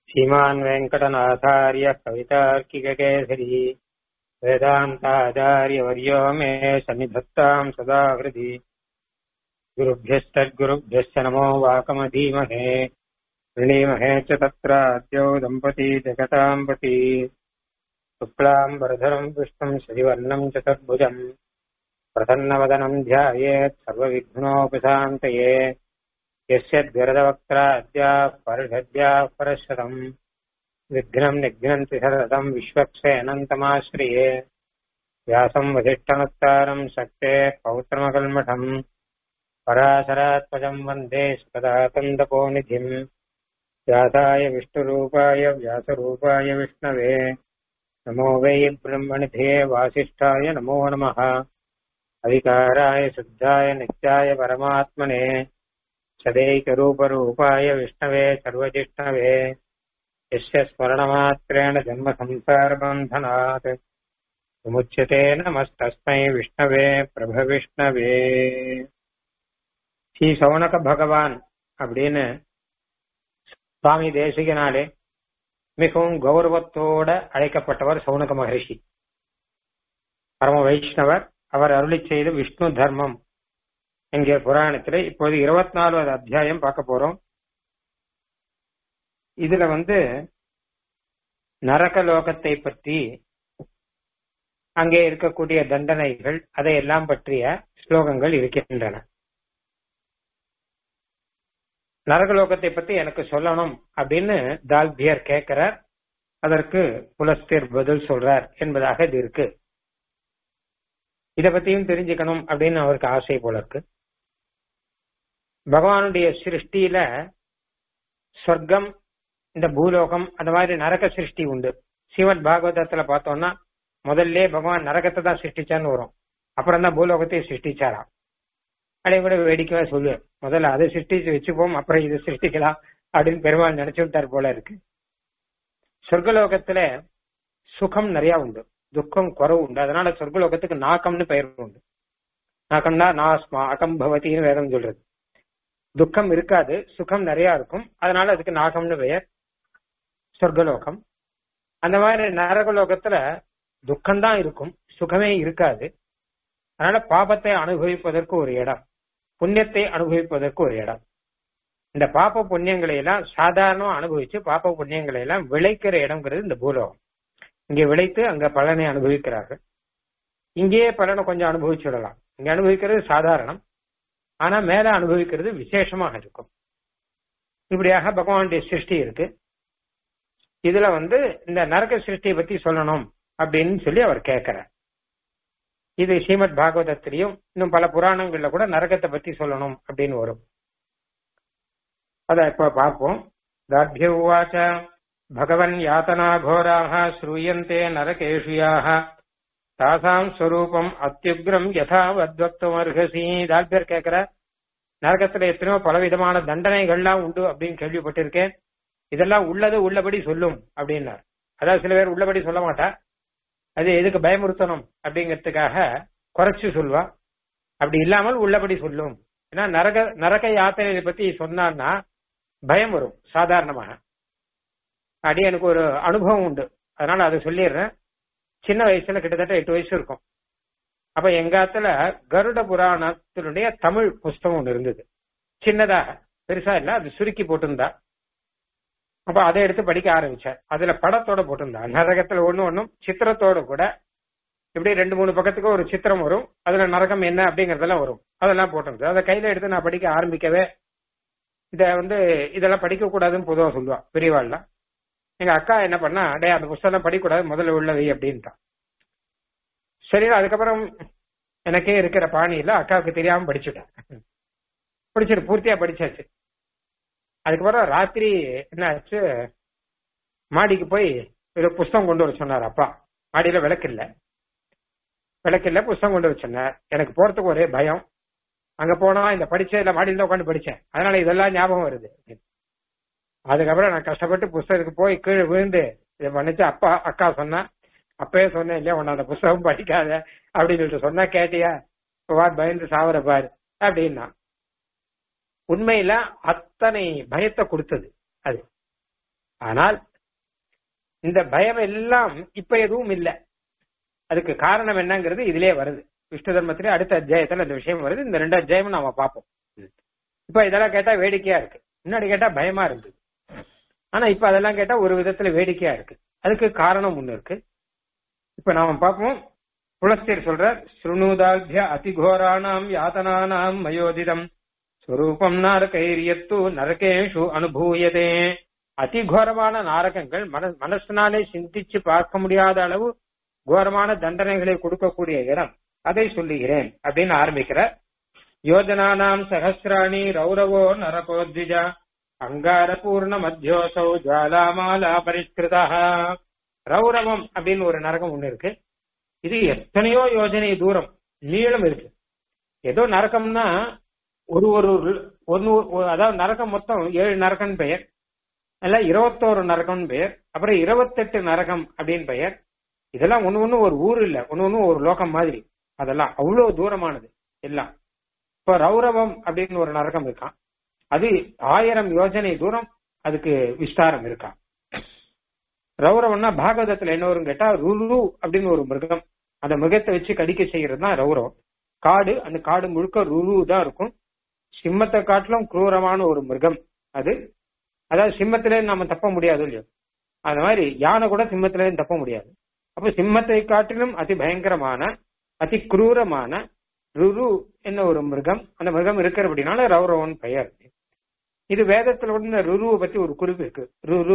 श्रीमान् वेङ्कटनाथार्य कवितार्किककेसरी वेदान्ताचार्यवर्यो मे सन्निधत्ताम् सदा हृदि गुरुभ्यस्तद्गुरुभ्यश्च नमो वाकमधीमहे वृणीमहे च तत्राद्यौ दम्पती जगताम्पती शुक्लाम् वरधरम् विष्णुम् श्रीवर्णम् चतुर्भुजम् प्रसन्नवदनम् ध्यायेत् सर्वविघ्नोपशान्तये यस्य द्विरदवक्त्राद्याः परिषद्याः परशतम् विघ्नम् निघ्नन्ति सततम् विश्वक्सेनन्तमाश्रिये व्यासम् वसिष्ठनुत्तारम् शक्ते पौत्रमकल्मठम् पराशरात्मजम् वन्दे सुपदातन्दपोनिधिम् व्यासाय विष्णुरूपाय व्यासरूपाय विष्णवे नमो वै ब्रह्मणिधे वासिष्ठाय नमो नमः अविकाराय शुद्धाय नित्याय परमात्मने सदैकरूपरूपाय विष्णवे सर्वजिष्णवे यस्य स्मरणमात्रेण जन्मसंसारबन्धनात् विमुच्यते नमस्तस्मै विष्णवे பிரபவிஷ்ணவே ஸ்ரீ சௌனக பகவான் அப்படின்னு சுவாமி தேசிகனாலே மிகவும் கௌரவத்தோட அழைக்கப்பட்டவர் சௌனக மகரிஷி பரம வைஷ்ணவர் அவர் அருளி செய்த விஷ்ணு தர்மம் என்கிற புராணத்துல இப்போது இருபத்தி நாலாவது அத்தியாயம் பார்க்க போறோம் இதுல வந்து நரக லோகத்தை பற்றி அங்கே இருக்கக்கூடிய தண்டனைகள் அதையெல்லாம் பற்றிய ஸ்லோகங்கள் இருக்கின்றன நரகலோகத்தை பத்தி எனக்கு சொல்லணும் அப்படின்னு தால்பியர் கேட்கிறார் அதற்கு புலஸ்தீர் பதில் சொல்றார் என்பதாக இது இருக்கு இத பத்தியும் தெரிஞ்சுக்கணும் அப்படின்னு அவருக்கு ஆசை போல இருக்கு பகவானுடைய சிருஷ்டியில சொர்க்கம் இந்த பூலோகம் அந்த மாதிரி நரக சிருஷ்டி உண்டு சிவன் பாகவதத்துல பார்த்தோம்னா முதல்ல பகவான் நரகத்தை தான் சிருஷ்டிச்சான்னு வரும் அப்புறம் தான் பூலோகத்தை சிருஷ்டிச்சாராம் அதே கூட வேடிக்கையா சொல்லு முதல்ல அதை சிருஷ்டிச்சு வச்சுப்போம் அப்புறம் இதை சிருஷ்டிக்கலாம் அப்படின்னு பெருமாள் நினைச்சு விட்டார் போல இருக்கு சொர்க்கலோகத்துல சுகம் நிறைய உண்டு துக்கம் குறவு உண்டு அதனால சொர்க்கலோகத்துக்கு நாக்கம்னு பெயர் உண்டு நாக்கம்னா நாஸ்மா அகம் பவத்தின்னு வேதம் சொல்றது துக்கம் இருக்காது சுகம் நிறைய இருக்கும் அதனால அதுக்கு நாகம்னு பெயர் சொர்க்கலோகம் அந்த மாதிரி நரகலோகத்துல துக்கம்தான் இருக்கும் சுகமே இருக்காது அதனால பாபத்தை அனுபவிப்பதற்கு ஒரு இடம் புண்ணியத்தை அனுபவிப்பதற்கு ஒரு இடம் இந்த பாப்ப புண்ணியங்களை எல்லாம் சாதாரணமா அனுபவிச்சு பாப்ப புண்ணியங்களை எல்லாம் விளைக்கிற இடம்ங்கிறது இந்த பூலோகம் இங்கே விளைத்து அங்க பலனை அனுபவிக்கிறார்கள் இங்கேயே பலனை கொஞ்சம் அனுபவிச்சுடலாம் இங்க அனுபவிக்கிறது சாதாரணம் ஆனா மேல அனுபவிக்கிறது விசேஷமாக இருக்கும் இப்படியாக பகவானுடைய சிருஷ்டி இருக்கு இதுல வந்து இந்த நரக சிருஷ்டியை பத்தி சொல்லணும் அப்படின்னு சொல்லி அவர் கேட்கிறார் இது ஸ்ரீமத் பாகவதத்திலையும் இன்னும் பல புராணங்கள்ல கூட நரகத்தை பத்தி சொல்லணும் அப்படின்னு வரும் அத இப்ப பார்ப்போம் தார்பிய உவாச்ச பகவன் யாத்தனா கோராக ஸ்ரூயந்தே நரகேஷியாக தாசாம் ஸ்வரூபம் அத்தியுக்ரம் யதாவத்வக்தமர்ஹசி தால்பியர் கேட்கிற நரகத்துல எத்தனையோ பலவிதமான தண்டனைகள்லாம் உண்டு அப்படின்னு கேள்விப்பட்டிருக்கேன் இதெல்லாம் உள்ளது உள்ளபடி சொல்லும் அப்படின்னார் அதாவது சில பேர் உள்ளபடி சொல்ல மாட்டா அது எதுக்கு பயமுறுத்தணும் அப்படிங்கிறதுக்காக குறைச்சு சொல்வா அப்படி இல்லாமல் உள்ளபடி சொல்லும் ஏன்னா நரக நரக யாத்திரையை பத்தி சொன்னான்னா பயம் வரும் சாதாரணமாக அடி எனக்கு ஒரு அனுபவம் உண்டு அதனால அதை சொல்லிடுறேன் சின்ன வயசுல கிட்டத்தட்ட எட்டு வயசு இருக்கும் அப்ப எங்காத்துல கருட புராணத்தினுடைய தமிழ் புஸ்தகம் ஒன்று இருந்தது சின்னதாக பெருசா இல்ல அது சுருக்கி போட்டிருந்தா அப்ப அதை எடுத்து படிக்க ஆரம்பிச்சேன் அதுல படத்தோட போட்டிருந்தா நரகத்துல ஒண்ணு ஒண்ணும் சித்திரத்தோட கூட இப்படி ரெண்டு மூணு பக்கத்துக்கு ஒரு சித்திரம் வரும் அதுல நரகம் என்ன அப்படிங்கறதெல்லாம் வரும் அதெல்லாம் போட்டிருந்தது அதை கையில எடுத்து நான் படிக்க ஆரம்பிக்கவே இத வந்து இதெல்லாம் படிக்க கூடாதுன்னு பொதுவா சொல்லுவா பெரியவாள்லாம் எங்க அக்கா என்ன பண்ணா டே அந்த புஸ்தகம் படிக்கூடாது முதல்ல உள்ள வை அப்படின்ட்டான் சரி அதுக்கப்புறம் எனக்கே இருக்கிற பாணியில அக்காவுக்கு தெரியாம படிச்சுட்டேன் படிச்சிட்டு பூர்த்தியா படிச்சாச்சு அதுக்கப்புறம் ராத்திரி என்ன ஆச்சு மாடிக்கு போய் ஒரு புஸ்தகம் கொண்டு வர சொன்னார் அப்பா மாடியில விளக்கு இல்ல விளக்கு இல்ல புஸ்தகம் கொண்டு வர சொன்னார் எனக்கு போறதுக்கு ஒரே பயம் அங்க போனா இந்த படிச்சதுல மாடியில தான் உட்காந்து படிச்சேன் அதனால இதெல்லாம் ஞாபகம் வருது அதுக்கப்புறம் நான் கஷ்டப்பட்டு புஸ்தகத்துக்கு போய் கீழே விழுந்து இதை பண்ணிச்சு அப்பா அக்கா சொன்னா அப்பவே சொன்னேன் இல்லையா உன்ன அந்த புஸ்தகம் படிக்காத அப்படின்னு சொல்லிட்டு சொன்னா கேட்டியா வா பயந்து சாவர பாரு அப்படின்னா உண்மையில அத்தனை பயத்தை கொடுத்தது அது ஆனால் இந்த பயம் எல்லாம் இப்ப எதுவும் இல்லை அதுக்கு காரணம் என்னங்கிறது இதுலயே வருது விஷ்ணு தர்மத்திலே அடுத்த அத்தியாயத்துல இந்த விஷயம் வருது இந்த ரெண்டு அத்தியாயமும் நாம பார்ப்போம் இப்ப இதெல்லாம் கேட்டா வேடிக்கையா இருக்கு முன்னாடி கேட்டா பயமா இருந்தது ஆனா இப்ப அதெல்லாம் கேட்டா ஒரு விதத்துல வேடிக்கையா இருக்கு அதுக்கு காரணம் ஒண்ணு இருக்கு இப்ப நாம பார்ப்போம் புலஸ்தீர் சொல்ற ஸ்ருணுதாத்திய அதிகோராணாம் யாதனானாம் மயோதிதம் ஸ்வரூபம் நாரகைரியத்து நரகேஷு அனுபூயதே அதிகோரமான நாரகங்கள் மன மனசினாலே சிந்திச்சு பார்க்க முடியாத அளவு கோரமான தண்டனைகளை கொடுக்கக்கூடிய இடம் அதை சொல்லுகிறேன் அப்படின்னு ஆரம்பிக்கிற யோஜனானாம் சகசிராணி ரௌரவோ நரகோத்விஜா அங்கார பூர்ண மத்தியோசௌ ஜுவாலாமாலா பரிஷ்கிருதா ரௌரவம் அப்படின்னு ஒரு நரகம் ஒண்ணு இருக்கு இது எத்தனையோ யோஜனை தூரம் நீளம் இருக்கு ஏதோ நரகம்னா ஒரு ஒரு ஒன்னு அதாவது நரகம் மொத்தம் ஏழு நரகம் பெயர் அல்ல இருபத்தோரு நரகம் பெயர் அப்புறம் இருபத்தெட்டு நரகம் அப்படின்னு பெயர் இதெல்லாம் ஒண்ணு ஒண்ணு ஒரு ஊர் இல்ல ஒண்ணு ஒண்ணு ஒரு லோகம் மாதிரி அதெல்லாம் அவ்வளவு தூரமானது எல்லாம் இப்ப ரௌரவம் அப்படின்னு ஒரு நரகம் இருக்கான் அது ஆயிரம் யோஜனை தூரம் அதுக்கு விஸ்தாரம் இருக்கான் ரௌரவம்னா பாகவதத்துல என்ன வரும் கேட்டா ருரு அப்படின்னு ஒரு மிருகம் அந்த மிருகத்தை வச்சு கடிக்க செய்யறது தான் ரௌரவம் காடு அந்த காடு முழுக்க ருரு தான் இருக்கும் சிம்மத்தை காட்டிலும் குரூரமான ஒரு மிருகம் அது அதாவது சிம்மத்திலே நாம தப்ப முடியாது இல்லையோ அந்த மாதிரி யானை கூட சிம்மத்திலே தப்ப முடியாது அப்ப சிம்மத்தை காட்டிலும் அதி பயங்கரமான அதி குரூரமான ருரு என்ன ஒரு மிருகம் அந்த மிருகம் இருக்கிறபடினால ரௌரவன் பெயர் இது வேதத்துல கூட இந்த ருருவை பத்தி ஒரு குறிப்பு இருக்கு ருரு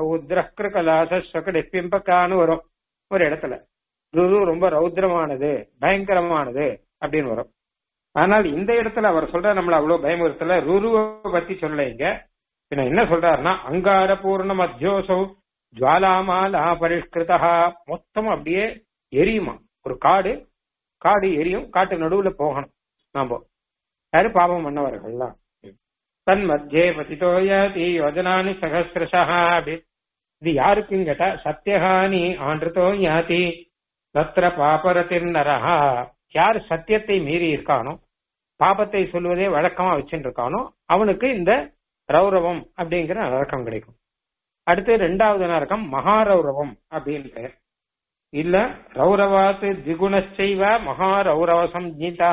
ரௌத்ரக்கலாசக்கடிப்பிம்பக்கான்னு வரும் ஒரு இடத்துல ருரு ரொம்ப ரௌத்ரமானது பயங்கரமானது அப்படின்னு வரும் ஆனால் இந்த இடத்துல அவர் சொல்ற நம்மள அவ்வளவு பயமுறுத்தல ருருவை பத்தி சொல்ல இங்க பின்ன என்ன சொல்றாருன்னா அங்கார பூர்ண மத்தியோசோ ஜுவாலாமாலா பரிஷ்கிருதா மொத்தம் அப்படியே எரியுமா ஒரு காடு காடு எரியும் காட்டு நடுவுல போகணும் நாம யாரு பாவம் பண்ணவர்கள்லாம் தன் மத்தியே பதித்தோ யாதி யோஜனானி சகசிரசா அப்படி இது யாருக்குன்னு கேட்டா சத்தியஹானி ஆண்டிருத்தோ யாதி தத்திர பாபரத்தின் நரஹா யார் சத்தியத்தை மீறி இருக்கானோ பாபத்தை சொல்வதே வழக்கமா வச்சுட்டு இருக்கானோ அவனுக்கு இந்த ரௌரவம் அப்படிங்கிற நரக்கம் கிடைக்கும் அடுத்து ரெண்டாவது நரகம் மகாரௌரவம் அப்படின்னு பெயர் இல்ல ரௌரவாத்து திகுணச்சைவ மகாரௌரவ சம்ஜிதா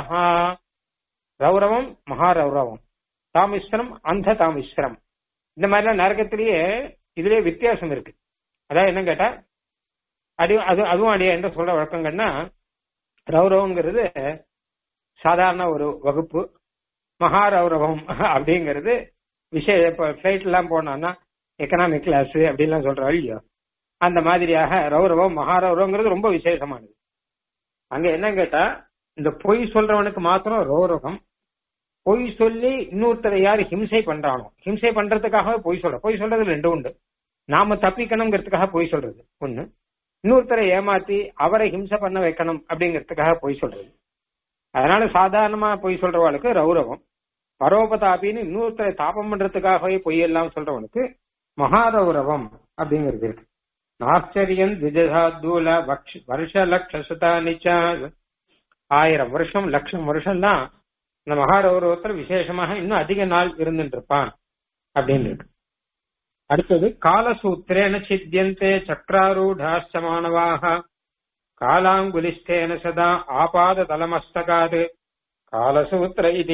ரௌரவம் மகாரௌரவம் தாமிஸ்வரம் அந்த தாமிஸ்வரம் இந்த மாதிரிலாம் நரகத்திலேயே இதுலயே வித்தியாசம் இருக்கு அதாவது என்ன கேட்டா அடி அது அதுவும் அடியா என்ன சொல்ற வழக்கங்கன்னா ரௌரவங்கிறது சாதாரண ஒரு வகுப்பு மகாரௌரவம் அப்படிங்கிறது விஷய இப்ப பிளைட் எல்லாம் போனோம்னா எக்கனாமிக் கிளாஸ் அப்படின்லாம் சொல்றோம் இல்லையோ அந்த மாதிரியாக ரௌரவம் மகாரௌரவங்கிறது ரொம்ப விசேஷமானது அங்க என்ன கேட்டா இந்த பொய் சொல்றவனுக்கு மாத்திரம் ரௌரவம் பொய் சொல்லி இன்னொருத்தரை யாரு ஹிம்சை பண்றானோ ஹிம்சை பண்றதுக்காக பொய் சொல்ற பொய் சொல்றது ரெண்டு உண்டு நாம தப்பிக்கணுங்கிறதுக்காக பொய் சொல்றது ஒண்ணு இன்னொருத்தரை ஏமாத்தி அவரை ஹிம்சை பண்ண வைக்கணும் அப்படிங்கிறதுக்காக பொய் சொல்றது அதனால சாதாரணமா பொய் சொல்றவளுக்கு ரௌரவம் பரோபதாபின்னு இன்னொருத்தரை தாபம் பண்றதுக்காகவே பொய் எல்லாம் சொல்றவனுக்கு மகாரௌரவம் அப்படிங்கிறது இருக்கு ஆச்சரியம் திஜசாத்தூல வருஷ லட்சதானிச்ச ஆயிரம் வருஷம் லட்சம் வருஷம் தான் இந்த மகாரௌரவத்தில் விசேஷமாக இன்னும் அதிக நாள் இருந்துட்டு இருப்பான் அப்படின்னு இருக்கு அடுத்தது காலசூத்திரேன சித்தியந்தே சக்கராரூடாச்ச மாணவாக காலாங்குலிஸ்தேன சதா ஆபாத தலமஸ்தகாது காலசூத்திர இது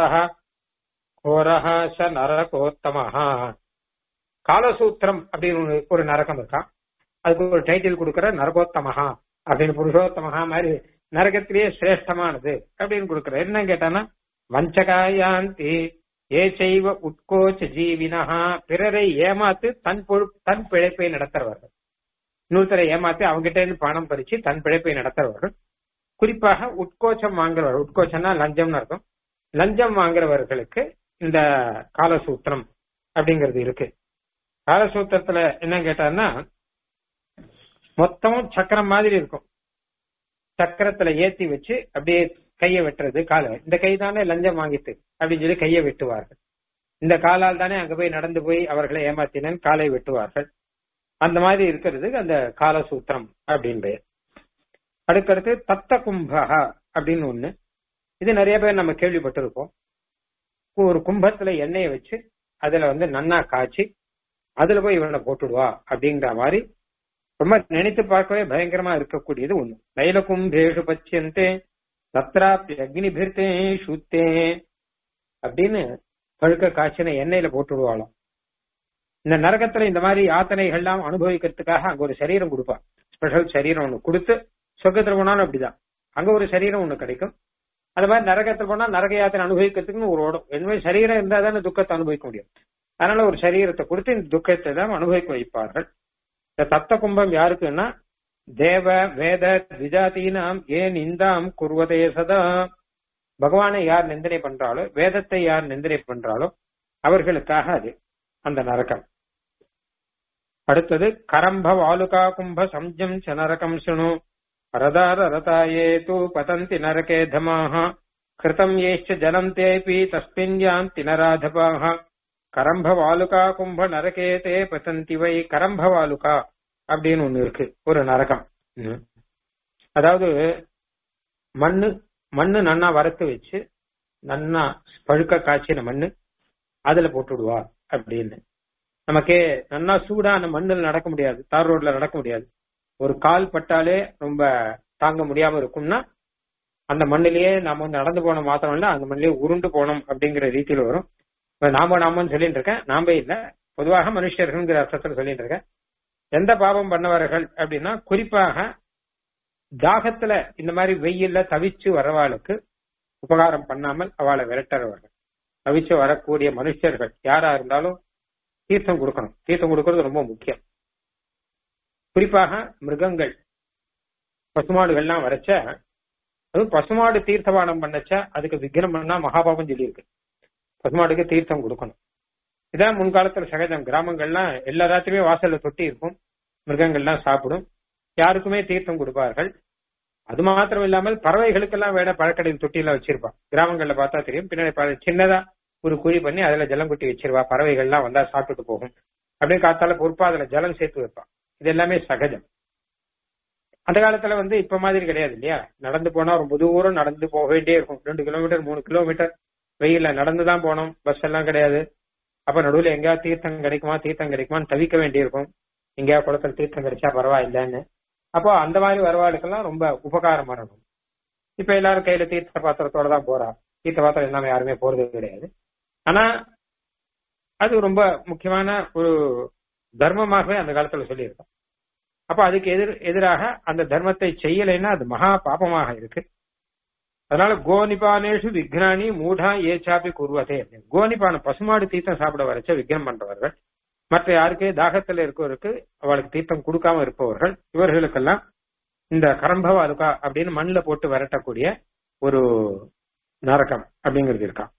கோரஹ ச நரகோத்தமஹா காலசூத்திரம் அப்படின்னு ஒரு நரகம் இருக்கான் அதுக்கு ஒரு டைட்டில் கொடுக்கிற நரகோத்தமஹா அப்படின்னு புருஷோத்தமஹா மாதிரி நரகத்திலேயே சிரேஷ்டமானது அப்படின்னு கொடுக்கிற என்ன கேட்டானா வஞ்சகாயாந்தி ஏ செய்வ உட்கோச்ச ஜீவினஹா பிறரை ஏமாத்து தன் பொழு தன் பிழைப்பை நடத்துறவர்கள் இன்னொருத்தரை ஏமாத்தி அவங்ககிட்ட இருந்து பணம் பறிச்சு தன் பிழைப்பை நடத்துறவர்கள் குறிப்பாக உட்கோச்சம் வாங்குறவர்கள் உட்கோச்சம்னா லஞ்சம்னு அர்த்தம் லஞ்சம் வாங்குறவர்களுக்கு இந்த காலசூத்திரம் அப்படிங்கிறது இருக்கு காலசூத்திரத்துல என்ன கேட்டான்னா மொத்தமும் சக்கரம் மாதிரி இருக்கும் சக்கரத்துல ஏத்தி வச்சு அப்படியே கையை வெட்டுறது காலை இந்த கை தானே லஞ்சம் வாங்கிட்டு அப்படின்னு சொல்லி கையை வெட்டுவார்கள் இந்த காலால் தானே அங்க போய் நடந்து போய் அவர்களை ஏமாத்தினேன் காலை வெட்டுவார்கள் அந்த மாதிரி இருக்கிறது அந்த காலசூத்திரம் அப்படின்னு பெயர் அடுக்கடுத்து தத்த கும்பகா அப்படின்னு ஒண்ணு இது நிறைய பேர் நம்ம கேள்விப்பட்டிருக்கோம் ஒரு கும்பத்துல எண்ணெயை வச்சு அதுல வந்து நன்னா காய்ச்சி அதுல போய் இவனை போட்டுடுவா அப்படிங்கிற மாதிரி ரொம்ப நினைத்து பார்க்கவே பயங்கரமா இருக்கக்கூடியது ஒண்ணு லைல கும்பேஷு பச்சியந்தே தத்ராப்பி அக்னிபிர்த்தே சுத்தே அப்படின்னு பழுக்க காய்ச்சின எண்ணெயில போட்டுடுவாளாம் இந்த நரகத்துல இந்த மாதிரி யாத்தனைகள்லாம் அனுபவிக்கிறதுக்காக அங்க ஒரு சரீரம் கொடுப்பா ஸ்பெஷல் சரீரம் ஒண்ணு கொடுத்து சொர்க்கத்துல போனாலும் அப்படிதான் அங்க ஒரு சரீரம் ஒண்ணு கிடைக்கும் அது மாதிரி நரகத்துல போனா நரக யாத்திரை அனுபவிக்கிறதுக்குன்னு ஒரு ஓடும் எதுவுமே சரீரம் இருந்தா தானே துக்கத்தை அனுபவிக்க முடியும் அதனால ஒரு சரீரத்தை கொடுத்து இந்த துக்கத்தை தான் அனுபவிக்க வைப்பார்கள் இந்த தத்த கும்பம் யாருக்குன்னா தேவ வேத விஜாதீனாம் ஏன் இந்தாம் குர்வதே சதா பகவானை யார் நிந்தனை பண்றாலோ வேதத்தை யார் நிந்தனை பண்றாலோ அவர்களுக்காக அது அந்த நரகம் அடுத்தது கரம்ப வாலுகா கும்ப சம்ஜம் ச நரகம் சுணு பரதார ரதாயே தூ பதந்தி நரகே தமாக கிருதம் ஏஷ்ட ஜலம் தேபி தஸ்மின் யாந்தி நராதபாக கரம்ப வாலுகா கும்ப நரகே தே பதந்தி வை கரம்ப வாலுகா அப்படின்னு ஒண்ணு இருக்கு ஒரு நரகம் ம். அதாவது மண்ணு மண்ணு நன்னா வறுத்து வச்சு நன்னா பழுக்க காய்ச்சின மண்ணு அதுல போட்டுடுவா அப்படின்னு நமக்கே நன்னா சூடான மண்ணில் நடக்க முடியாது தார் ரோட்ல நடக்க முடியாது ஒரு கால் பட்டாலே ரொம்ப தாங்க முடியாம இருக்கும்னா அந்த மண்ணிலேயே நாம வந்து நடந்து போன மாத்திரம் இல்ல அந்த மண்ணிலேயே உருண்டு போனோம் அப்படிங்கிற ரீதியில வரும் இப்ப நாம நாமன்னு சொல்லிட்டு இருக்கேன் நாம இல்ல பொதுவாக மனுஷர்கள்ங்கிற அர்த்தத்துல சொல்லிட்டு இருக்கேன் எந்த பாவம் பண்ணவர்கள் அப்படின்னா குறிப்பாக தாகத்துல இந்த மாதிரி வெயில்ல தவிச்சு வரவாளுக்கு உபகாரம் பண்ணாமல் அவளை விரட்டுறவர்கள் தவிச்சு வரக்கூடிய மனுஷர்கள் யாரா இருந்தாலும் தீர்த்தம் கொடுக்கணும் தீர்த்தம் கொடுக்கறது ரொம்ப முக்கியம் குறிப்பாக மிருகங்கள் பசுமாடுகள்லாம் வரைச்ச அதுவும் பசுமாடு தீர்த்தபானம் பண்ணச்ச அதுக்கு விக்னம் பண்ணா மகாபாபம் சொல்லியிருக்கு பசுமாடுக்கு தீர்த்தம் கொடுக்கணும் இதான் முன்காலத்துல சகஜம் கிராமங்கள்லாம் எல்லா ராத்திரியுமே வாசல்ல தொட்டி இருக்கும் மிருகங்கள்லாம் சாப்பிடும் யாருக்குமே தீர்த்தம் கொடுப்பார்கள் அது மாத்திரம் இல்லாமல் பறவைகளுக்கெல்லாம் வேட பழக்கடையில் தொட்டியெல்லாம் வச்சிருப்பா கிராமங்கள்ல பார்த்தா தெரியும் பின்னாடி ப- சின்னதா ஒரு குழி பண்ணி அதுல ஜலம் கொட்டி வச்சிருவா பறவைகள்லாம் வந்தா சாப்பிட்டுட்டு போகும் அப்படியே காத்தால பொறுப்பா அதுல ஜலம் சேர்த்து வைப்பா இது எல்லாமே சகஜம் அந்த காலத்துல வந்து இப்ப மாதிரி கிடையாது இல்லையா நடந்து போனா ரொம்ப தூரம் நடந்து போக வேண்டியே இருக்கும் ரெண்டு கிலோமீட்டர் மூணு கிலோமீட்டர் வெயில்ல நடந்துதான் போனோம் பஸ் எல்லாம் கிடையாது அப்ப நடுவுல எங்கேயாவது தீர்த்தம் கிடைக்குமா தீர்த்தம் கிடைக்குமான்னு தவிக்க வேண்டியிருக்கும் எங்கேயாவது குளத்துல தீர்த்தம் கிடைச்சா பரவாயில்லைன்னு அப்போ அந்த மாதிரி வரவாளுக்கெல்லாம் ரொம்ப உபகாரம் பண்ணணும் இப்ப எல்லாரும் கையில தீர்த்த பாத்திரத்தோட தான் போறா தீர்த்த பாத்திரம் இல்லாம யாருமே போறது கிடையாது ஆனா அது ரொம்ப முக்கியமான ஒரு தர்மமாகவே அந்த காலத்துல சொல்லியிருக்கோம் அப்ப அதுக்கு எதிர் எதிராக அந்த தர்மத்தை செய்யலைன்னா அது மகா பாபமாக இருக்கு அதனால கோனிபானேஷு விக்னானி மூடா ஏச்சாப்பி குருவதே கோனிபான பசுமாடு தீர்த்தம் சாப்பிட வரைச்ச விக்னம் பண்றவர்கள் மற்ற யாருக்கே தாகத்துல இருக்கவருக்கு அவளுக்கு தீர்த்தம் கொடுக்காம இருப்பவர்கள் இவர்களுக்கெல்லாம் இந்த கரம்பவ அலுகா அப்படின்னு மண்ணில் போட்டு விரட்டக்கூடிய ஒரு நரகம் அப்படிங்கிறது இருக்கா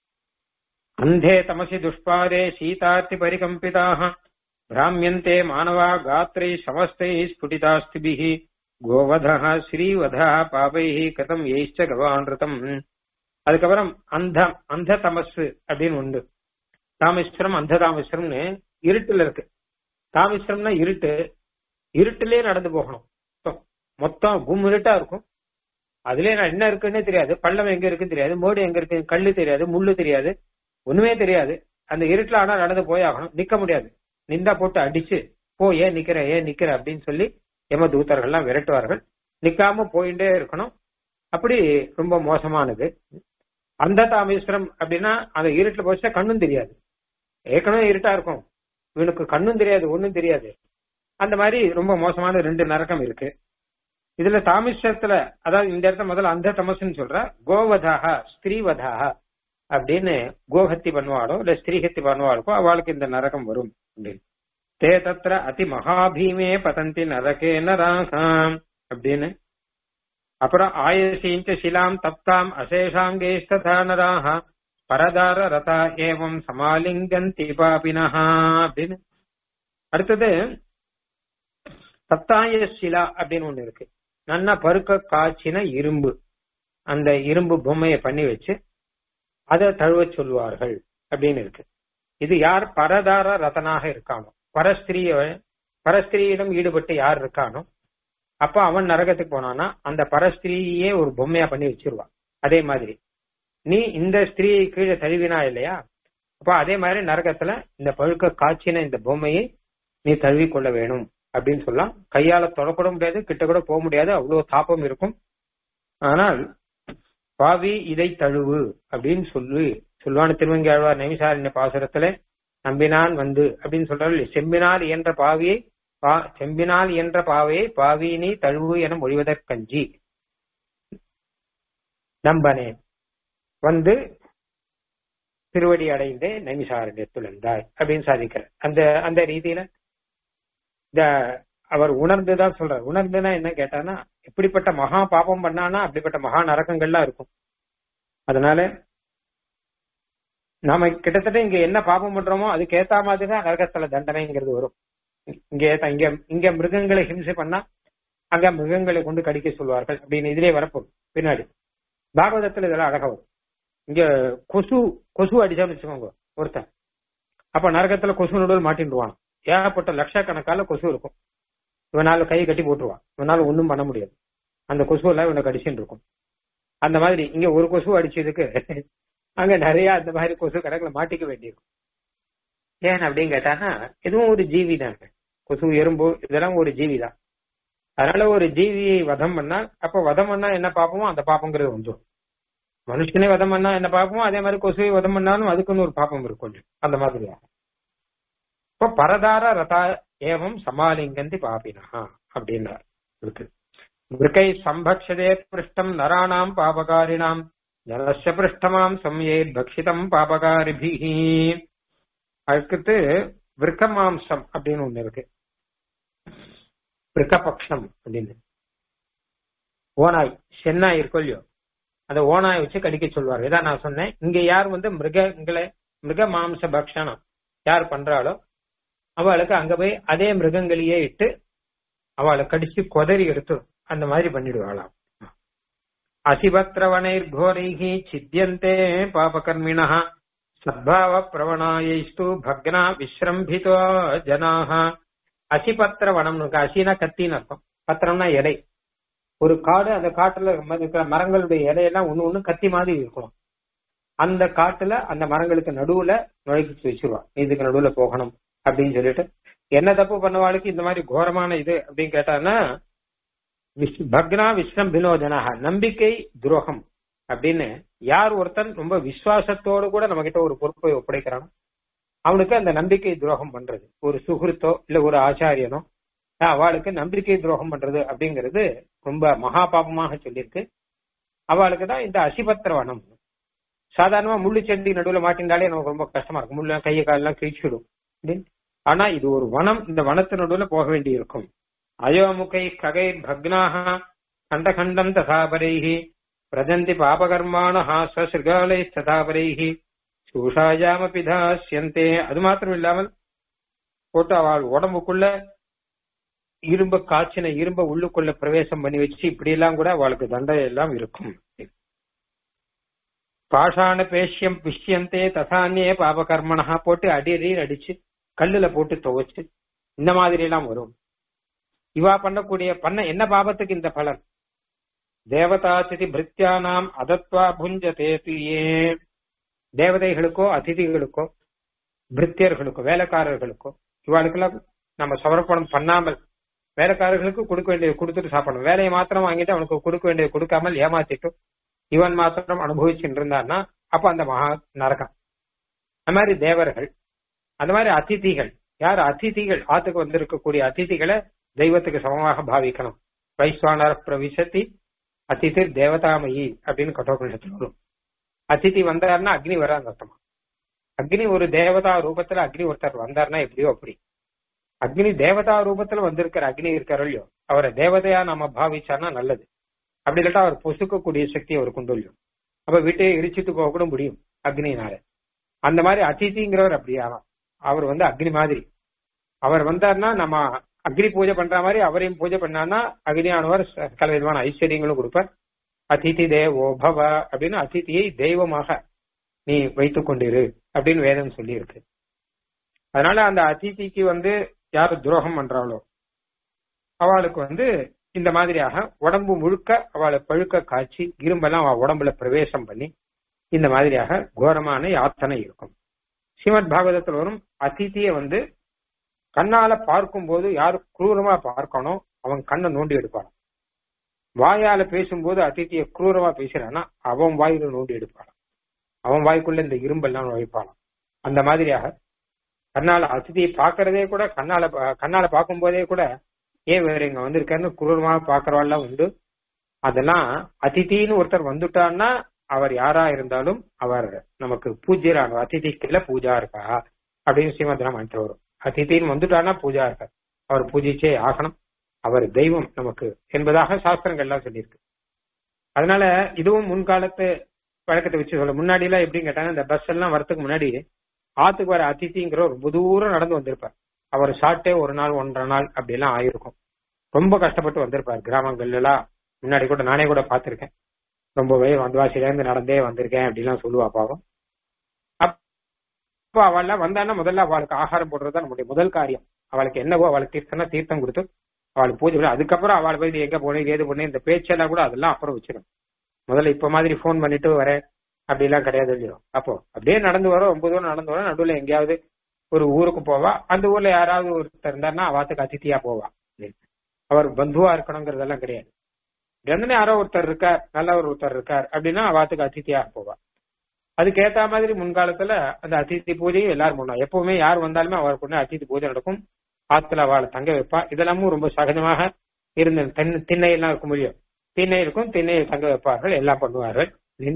அந்தே தமசி துஷ்பாரே சீதார்த்தி பரிகம்பிதாக பிராமியந்தே மானவா காத்திரை சமஸ்தை ஸ்புடிதாஸ்திபிஹி கோவதா ஸ்ரீவதா பாபை கதம் ஏஷ்ட கவானிருத்தம் அதுக்கப்புறம் அந்த அந்த தமசு அப்படின்னு உண்டு தாமிஸ்வரம் அந்த தாமிஸ்வரம்னு இருட்டுல இருக்கு தாமிஸ்வரம்னா இருட்டு இருட்டிலே நடந்து போகணும் மொத்தம். மொத்தம் கும் இருட்டா இருக்கும் அதுலயே நான் என்ன இருக்குன்னே தெரியாது பள்ளம் எங்க இருக்குன்னு தெரியாது மேடு எங்க இருக்கு கல்லு தெரியாது முள்ளு தெரியாது ஒண்ணுமே தெரியாது அந்த இருட்டுல ஆனா நடந்து போய் ஆகணும் நிக்க முடியாது நிந்தா போட்டு அடிச்சு போ ஏன் நிக்கிற ஏன் நிக்கிற அப்படின்னு சொல்லி யம தூதர்கள்லாம் விரட்டுவார்கள் நிக்காம போயிட்டே இருக்கணும் அப்படி ரொம்ப மோசமானது அந்த தாமேஸ்வரம் அப்படின்னா அந்த இருட்டுல போச்சா கண்ணும் தெரியாது ஏற்கனவே இருட்டா இருக்கும் இவனுக்கு கண்ணும் தெரியாது ஒண்ணும் தெரியாது அந்த மாதிரி ரொம்ப மோசமான ரெண்டு நரகம் இருக்கு இதுல தாமிஸ்வரத்துல அதாவது இந்த இடத்துல முதல்ல அந்த தமசுன்னு சொல்ற கோவதாக ஸ்திரீவதாக அப்படின்னு கோஹத்தி பண்ணுவாளோ இல்ல ஸ்திரீஹத்தி பண்ணுவாளுக்கோ அவளுக்கு இந்த நரகம் வரும் அப்படின்னு தே தத்ர அதி மகாபீமே பதந்தி நரகே நராகாம் அப்படின்னு அப்புறம் ஆயசீஞ்ச சிலாம் தப்தாம் அசேஷாங்கேஸ்ததா நராக பரதார ரதா ஏவம் சமாலிங்கந்தி பாபினஹா அப்படின்னு அடுத்தது சப்தாய சிலா அப்படின்னு ஒண்ணு இருக்கு நன்னா பருக்க காய்ச்சின இரும்பு அந்த இரும்பு பொம்மையை பண்ணி வச்சு அதை தழுவ சொல்வார்கள் அப்படின்னு இருக்கு இது யார் பரதார ரதனாக இருக்கானோ பரஸ்திரிய பரஸ்திரியிடம் ஈடுபட்டு யார் இருக்கானோ அப்ப அவன் நரகத்துக்கு போனானா அந்த பரஸ்திரியே ஒரு பொம்மையா பண்ணி வச்சிருவான் அதே மாதிரி நீ இந்த ஸ்திரீயை கீழே தழுவினா இல்லையா அப்ப அதே மாதிரி நரகத்துல இந்த பழுக்க காய்ச்சின இந்த பொம்மையை நீ தழுவி கொள்ள வேணும் அப்படின்னு சொல்லலாம் கையால தொடக்கூட முடியாது கிட்ட கூட போக முடியாது அவ்வளவு தாப்பம் இருக்கும் ஆனால் பாவி இதை தழுவு அப்படின்னு சொல்லி சொல்வான திருவங்கி ஆழ்வார் நைமிசாரண்ய பாசுரத்துல நம்பினான் வந்து அப்படின்னு சொல்றாரு செம்பினால் இயன்ற பாவியை பா செம்பினால் இயன்ற பாவையை பாவியினி தழுவு என மொழிவதற்கஞ்சி நம்பனேன் வந்து திருவடி அடைந்தே நைமிசாரண்யத்தில் இருந்தாய் அப்படின்னு சாதிக்கிறார் அந்த அந்த ரீதியில இந்த அவர் உணர்ந்துதான் சொல்றார் உணர்ந்துனா என்ன கேட்டானா எப்படிப்பட்ட மகா பாபம் பண்ணானா அப்படிப்பட்ட மகா நரகங்கள்லாம் இருக்கும் அதனால நாம கிட்டத்தட்ட இங்க என்ன பாபம் பண்றோமோ அதுக்கு ஏத்த மாதிரி தான் நரகத்துல தண்டனைங்கிறது வரும் இங்க ஏத்த- இங்க இங்க மிருகங்களை ஹிம்சை பண்ணா அங்க மிருகங்களை கொண்டு கடிக்க சொல்வார்கள் அப்படின்னு இதுலயே வரப்போகுது பின்னாடி பாகவதத்துல இதெல்லாம் அழகா வரும் இங்க கொசு கொசு அடிச்சான்னு வச்சுக்கோங்க ஒருத்தன் அப்ப நரகத்துல கொசு நடுவில் மாட்டின்டுவான் ஏகப்பட்ட லட்சக்கணக்கால கொசு இருக்கும் இவனால கையை கட்டி போட்டுருவான் இவனால ஒண்ணும் பண்ண முடியாது அந்த கொசு எல்லாம் இவனை கடிச்சுட்டு இருக்கும் அந்த மாதிரி இங்க ஒரு கொசு அடிச்சதுக்கு அங்க நிறைய அந்த மாதிரி கொசு கணக்குல மாட்டிக்க வேண்டியிருக்கும் ஏன் அப்படின்னு கேட்டானா இதுவும் ஒரு ஜீவி தாங்க கொசு எறும்பு இதெல்லாம் ஒரு ஜீவி தான் அதனால ஒரு ஜீவியை வதம் பண்ணா அப்ப வதம் பண்ணா என்ன பாப்பமோ அந்த பாப்பங்கிறது வந்துடும் மனுஷனே வதம் பண்ணா என்ன பாப்பமோ அதே மாதிரி கொசுவை வதம் பண்ணாலும் அதுக்குன்னு ஒரு பாப்பம் இருக்கும் கொஞ்சம் அந்த மாதிரியா இப்ப பரதார ரதா ஏவம் சமாலிங்கந்தி பாபினா அப்படின்னார் இருக்கு மிருகை சம்பக்ஷதே பிருஷ்டம் நராணாம் பாபகாரிணாம் ஜலஸ்ய பிருஷ்டமாம் சம்யே பக்ஷிதம் பாபகாரிபிஹி அதுக்கு விருக்க மாம்சம் அப்படின்னு ஒண்ணு இருக்கு விருக்கபக்ஷம் அப்படின்னு ஓனாய் சென்னாய் இருக்கும் இல்லையோ அந்த ஓனாய் வச்சு கடிக்க சொல்வார் இதான் நான் சொன்னேன் இங்க யார் வந்து மிருகங்களை மிருக மாம்ச பக்ஷணம் யார் பண்றாளோ அவளுக்கு அங்க போய் அதே மிருகங்களையே இட்டு அவளை கடிச்சு கொதறி எடுத்து அந்த மாதிரி பண்ணிடுவாளாம் அசிபத்ரவணைர் கோரைஹி சித்தியந்தே பாபகர்மிணः சத்பாவ பிரவணாயைஸ்து பக்னா விஸ்ரம்பிதோ ஜனாக அசிபத்திர வனம் அசினா கத்தின்னு அர்த்தம் பத்திரம்னா எடை ஒரு காடு அந்த காட்டுல இருக்கிற மரங்களுடைய இலையெல்லாம் ஒண்ணு ஒண்ணு கத்தி மாதிரி இருக்கும் அந்த காட்டுல அந்த மரங்களுக்கு நடுவுல நுழைச்சு வச்சிருவா இதுக்கு நடுவுல போகணும் அப்படின்னு சொல்லிட்டு என்ன தப்பு பண்ணவாளுக்கு இந்த மாதிரி கோரமான இது அப்படின்னு கேட்டான்னா விஸ்- பக்னா விஸ்ரம் வினோதனாக நம்பிக்கை துரோகம் அப்படின்னு யார் ஒருத்தன் ரொம்ப விசுவாசத்தோடு கூட நம்ம கிட்ட ஒரு பொறுப்பை ஒப்படைக்கிறானோ அவனுக்கு அந்த நம்பிக்கை துரோகம் பண்றது ஒரு சுகிருத்தோ இல்ல ஒரு ஆச்சாரியனோ ஆஹ், அவளுக்கு நம்பிக்கை துரோகம் பண்றது அப்படிங்கிறது ரொம்ப மகா பாபமாக சொல்லியிருக்கு அவளுக்கு தான் இந்த அசிபத்திரவனம் சாதாரணமா முள்ளு செடி நடுவுல மாட்டிருந்தாலே நமக்கு ரொம்ப கஷ்டமா இருக்கும் முள்ள கையை காலெல்லாம் கிழிச்சுடும் அப்படின்னு. ஆனா இது ஒரு வனம் இந்த வனத்து நடுவுல போக வேண்டி இருக்கும் அயோமுகை ககை பக்னாக கண்டகண்டம் ததாபரைஹி பிரஜந்தி பாபகர்மாணஹ ஸ்வசிருகாலை ததாபரைஹி சூஷாயாமபி தாஸ்யந்தே அது மாத்திரம் இல்லாமல் போட்டு அவள் உடம்புக்குள்ள இரும்ப காய்ச்சின இரும்ப உள்ளுக்குள்ள பிரவேசம் பண்ணி வச்சு இப்படி எல்லாம் கூட அவளுக்கு தண்டனை எல்லாம் இருக்கும் பாஷாண பேஷ்யம் பிஷ்யந்தே தசானியே பாபகர்மணா போட்டு அடி அடிச்சு கல்லுல போட்டு துவைச்சு இந்த மாதிரி எல்லாம் வரும் இவா பண்ணக்கூடிய பண்ண என்ன பாபத்துக்கு இந்த பலன் தேவதாசிதி பிரித்யானாம் அதத்வா புஞ்சதே பியே தேவதைகளுக்கோ அதிதிகளுக்கோ பிரித்தியர்களுக்கோ வேலைக்காரர்களுக்கோ இவாளுக்கெல்லாம் நம்ம சமர்ப்பணம் பண்ணாமல் வேலைக்காரர்களுக்கு கொடுக்க வேண்டியது கொடுத்துட்டு சாப்பிடணும் வேலையை மாத்திரம் வாங்கிட்டு அவனுக்கு கொடுக்க வேண்டியது கொடுக்காமல் ஏமாத்திட்டு இவன் மாத்திரம் அனுபவிச்சுட்டு இருந்தான்னா அப்ப அந்த மகா நரகம் அந்த மாதிரி தேவர்கள் அந்த மாதிரி அதிதிகள் யார் அதிதிகள் ஆத்துக்கு வந்திருக்கக்கூடிய அதிதிகளை தெய்வத்துக்கு சமமாக பாவிக்கணும் வைஸ்வானர பிரவிசத்தி அதிதி தேவதாமயி அப்படின்னு கட்டோபனிஷத்துல வரும் அதிதி வந்தாருன்னா அக்னி வரான்னு அர்த்தமா அக்னி ஒரு தேவதா ரூபத்துல அக்னி ஒருத்தர் வந்தாருன்னா எப்படியோ அப்படி அக்னி தேவதா ரூபத்துல வந்திருக்கிற அக்னி இருக்காரு இல்லையோ அவரை தேவதையா நம்ம பாவிச்சார்னா நல்லது அப்படி இல்லாட்டா அவர் பொசுக்கக்கூடிய சக்தி அவருக்கு உண்டு இல்லையோ அப்ப வீட்டையே இடிச்சிட்டு போக கூட முடியும் அக்னினால அந்த மாதிரி அதிதிங்கிறவர் அப்படியா அவர் வந்து அக்னி மாதிரி அவர் வந்தார்னா நம்ம அக்னி பூஜை பண்ற மாதிரி அவரையும் பூஜை பண்ணான்னா அக்னியானவர் பல விதமான ஐஸ்வர்யங்களும் கொடுப்பார் அதிதி தேவோ பவ அப்படின்னு அதிதியை தெய்வமாக நீ வைத்துக் கொண்டிரு அப்படின்னு வேதம் சொல்லி இருக்கு அதனால அந்த அதிதிக்கு வந்து யார் துரோகம் பண்றாளோ அவளுக்கு வந்து இந்த மாதிரியாக உடம்பு முழுக்க அவளை பழுக்க காய்ச்சி இரும்பெல்லாம் அவ உடம்புல பிரவேசம் பண்ணி இந்த மாதிரியாக கோரமான யாத்தனை இருக்கும் ஸ்ரீமத் பாகவதத்தில் வரும் அதிதியை வந்து கண்ணால பார்க்கும் போது யாரு குரூரமா பார்க்கணும் அவன் கண்ணை நோண்டி எடுப்பான் வாயால பேசும்போது அதித்தியை குரூரமா பேசுறான்னா அவன் வாயில நோண்டி எடுப்பான் அவன் வாய்க்குள்ள இந்த இரும்பெல்லாம் நுழைப்பானாம் அந்த மாதிரியாக கண்ணால அதிதியை பாக்குறதே கூட கண்ணால கண்ணால பார்க்கும் போதே கூட ஏன் வேற இங்க வந்திருக்காருன்னு குரூரமா பாக்குறவாள்லாம் உண்டு அதெல்லாம் அதித்தின்னு ஒருத்தர் வந்துட்டான்னா அவர் யாரா இருந்தாலும் அவர் நமக்கு பூஜ்யரான அதிதிக்குள்ள பூஜா இருக்கா அப்படின்னு ஸ்ரீமத் ராமாயணத்துல வரும் அதித்தின்னு வந்துட்டான்னா பூஜா இருக்கார் அவர் பூஜிச்சே ஆகணும் அவர் தெய்வம் நமக்கு என்பதாக சாஸ்திரங்கள் எல்லாம் சொல்லியிருக்கு அதனால இதுவும் முன்காலத்து வழக்கத்தை வச்சு சொல்ல முன்னாடி எல்லாம் எப்படின்னு கேட்டாங்க இந்த பஸ் எல்லாம் வரதுக்கு முன்னாடி ஆத்துக்கு வர அதித்திங்கிற ரொம்ப தூரம் நடந்து வந்திருப்பார் அவர் ஷார்ட்டே ஒரு நாள் ஒன்றரை நாள் அப்படி எல்லாம் ஆயிருக்கும் ரொம்ப கஷ்டப்பட்டு வந்திருப்பார் கிராமங்கள்ல எல்லாம் முன்னாடி கூட நானே கூட பார்த்திருக்கேன் ரொம்பவே வந்தவாசில இருந்து நடந்தே வந்திருக்கேன் அப்படிலாம் சொல்லுவா பாவம் அப்போ அவள் வந்தான்னா முதல்ல அவளுக்கு ஆகாரம் போடுறது தான் நம்முடைய முதல் காரியம் அவளுக்கு என்னவோ அவளுக்கு தீர்த்தம்னா தீர்த்தம் கொடுத்து அவளுக்கு பூஜை பண்ணி அதுக்கப்புறம் அவளை போய் எங்க போனேன் ஏது பண்ணேன் இந்த பேச்செல்லாம் கூட அதெல்லாம் அப்புறம் வச்சிடும் முதல்ல இப்ப மாதிரி ஃபோன் பண்ணிட்டு வரேன் அப்படி எல்லாம் கிடையாது இல்லையோ அப்போ அப்படியே நடந்து வரோம் ஒன்பது தூரம் நடந்து வரோம் நடுவில் எங்கேயாவது ஒரு ஊருக்கு போவா அந்த ஊர்ல யாராவது ஒருத்தர் இருந்தாருன்னா அவாத்துக்கு அதித்தியா போவா அவர் பந்துவா இருக்கணுங்கிறதெல்லாம் கிடையாது தினமே யாரோ ஒருத்தர் இருக்கார் நல்ல ஒரு ஒருத்தர் இருக்கார் அப்படின்னா அவாத்துக்கு அதித்தியா போவா அதுக்கு ஏத்த மாதிரி முன்காலத்துல அந்த அதித்தி பூஜையும் எல்லாரும் பண்ணுவா எப்பவுமே யார் வந்தாலுமே அவருக்கு ஒண்ணு அதித்தி பூஜை நடக்கும் ஆத்துல அவளை தங்க வைப்பா இதெல்லாமும் ரொம்ப சகஜமாக இருந்த தென் திண்ணையெல்லாம் இருக்க முடியும் திண்ணை இருக்கும் திண்ணையை தங்க வைப்பார்கள் எல்லாம் பண்ணுவார்கள்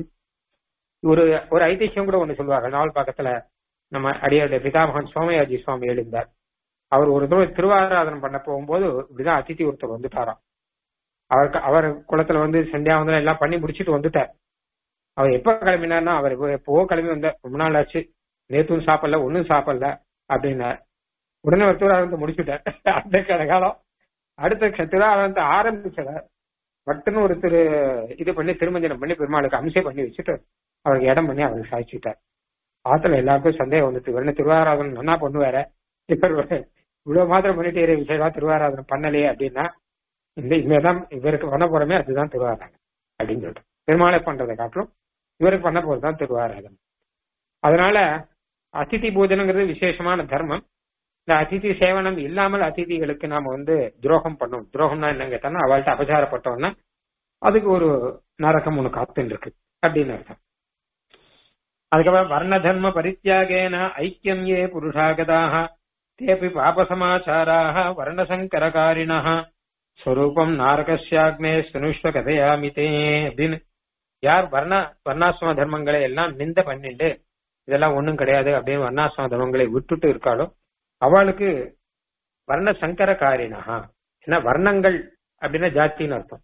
ஒரு ஒரு ஐதிஹ்யம் கூட ஒண்ணு சொல்லுவார்கள் நாவல் பக்கத்துல நம்ம அடியாருடைய பிதாமகன் சோமயாஜி சுவாமி எழுந்தார் அவர் ஒரு தடவை திருவாராதனம் பண்ண போகும்போது இப்படிதான் அதித்தி ஒருத்தர் வந்துட்டாராம் அவருக்கு அவர் குளத்துல வந்து சந்தியாவந்தனம் எல்லாம் பண்ணி முடிச்சிட்டு வந்துட்டார் அவர் எப்ப கிளம்பினார்னா அவர் எப்பவோ கிளம்பி வந்த ரொம்ப நாள் ஆச்சு நேத்தும் சாப்பிடல ஒன்னும் சாப்பிடல அப்படின்னார் உடனே ஒரு திருவாரத்தை முடிச்சுட்டார் அந்த காலம் அடுத்த திருவாரத்தை ஆரம்பிச்சதார் மட்டுன்னு ஒரு திரு இது பண்ணி திருமஞ்சனம் பண்ணி பெருமாளுக்கு அம்சம் பண்ணி வச்சுட்டு அவருக்கு இடம் பண்ணி அவருக்கு சாய்ச்சிட்டார் ஆத்துல எல்லாருக்கும் சந்தேகம் வந்துட்டு இவரு திருவாராதனம் நல்லா பண்ணுவார இவர் இவ்வளவு மாத்திரம் பண்ணிட்டு விஷயமா திருவாராதனம் பண்ணலையே அப்படின்னா இந்த இனிமேதான் இவருக்கு பண்ண போறமே அதுதான் திருவாராதனம் அப்படின்னு சொல்லிட்டு பெருமாளை பண்றதை காட்டிலும் இவருக்கு பண்ண போறதுதான் திருவாராதனம் அதனால அதிதி பூஜனங்கிறது விசேஷமான தர்மம் இந்த அதிதி சேவனம் இல்லாமல் அதிதிகளுக்கு நாம வந்து துரோகம் பண்ணோம் துரோகம்னா என்ன கேட்டோம்னா அவள்கிட்ட அபச்சாரப்பட்டோம்னா அதுக்கு ஒரு நரகம் ஒண்ணு காத்துன்னு இருக்கு அப்படின்னு அர்த்தம் அதுக்கப்புறம் வர்ண தர்ம பரித்தியாகேன ஐக்கியம் ஏ புருஷாகதாக தேபி பாபசமாச்சாராக வர்ணசங்கரகாரிணா ஸ்வரூபம் நாரகசியாக்னே சுனுஷ்வ கதையாமிதே அப்படின்னு யார் வர்ண வர்ணாசிரம தர்மங்களை எல்லாம் நிந்த பண்ணிட்டு இதெல்லாம் ஒண்ணும் கிடையாது அப்படின்னு வர்ணாசிரம தர்மங்களை விட்டுட்டு இருக்காளோ அவளுக்கு வர்ண சங்கரகாரினா ஏன்னா வர்ணங்கள் அப்படின்னா ஜாத்தின்னு அர்த்தம்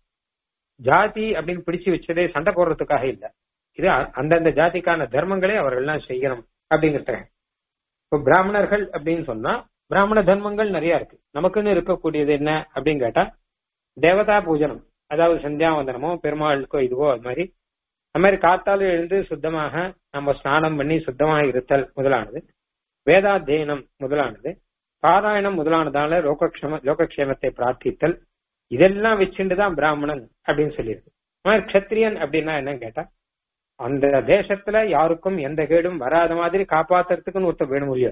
ஜாதி அப்படின்னு பிடிச்சு வச்சதே சண்டை போடுறதுக்காக இல்ல இது அந்தந்த ஜாதிக்கான தர்மங்களே அவர்கள்லாம் செய்யணும் அப்படிங்கிறத இப்போ பிராமணர்கள் அப்படின்னு சொன்னா பிராமண தர்மங்கள் நிறைய இருக்கு நமக்குன்னு இருக்கக்கூடியது என்ன அப்படின்னு கேட்டா தேவதா பூஜனம் அதாவது சந்தியாவந்தனமோ பெருமாளுக்கோ இதுவோ அது மாதிரி அது மாதிரி காத்தாலும் எழுந்து சுத்தமாக நம்ம ஸ்நானம் பண்ணி சுத்தமாக இருத்தல் முதலானது வேதாத்தியனம் முதலானது பாராயணம் முதலானதால லோகக்ஷம லோகக்ஷேமத்தை பிரார்த்தித்தல் இதெல்லாம் வச்சுட்டு தான் பிராமணன் அப்படின்னு சொல்லியிருக்கு கத்திரியன் அப்படின்னா என்னன்னு கேட்டா அந்த தேசத்துல யாருக்கும் எந்த கேடும் வராத மாதிரி காப்பாத்துறதுக்குன்னு ஒருத்தர் வேணும் இல்லையோ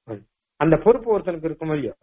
அந்த பொறுப்பு ஒருத்தனுக்கு இருக்கும் இல்லையோ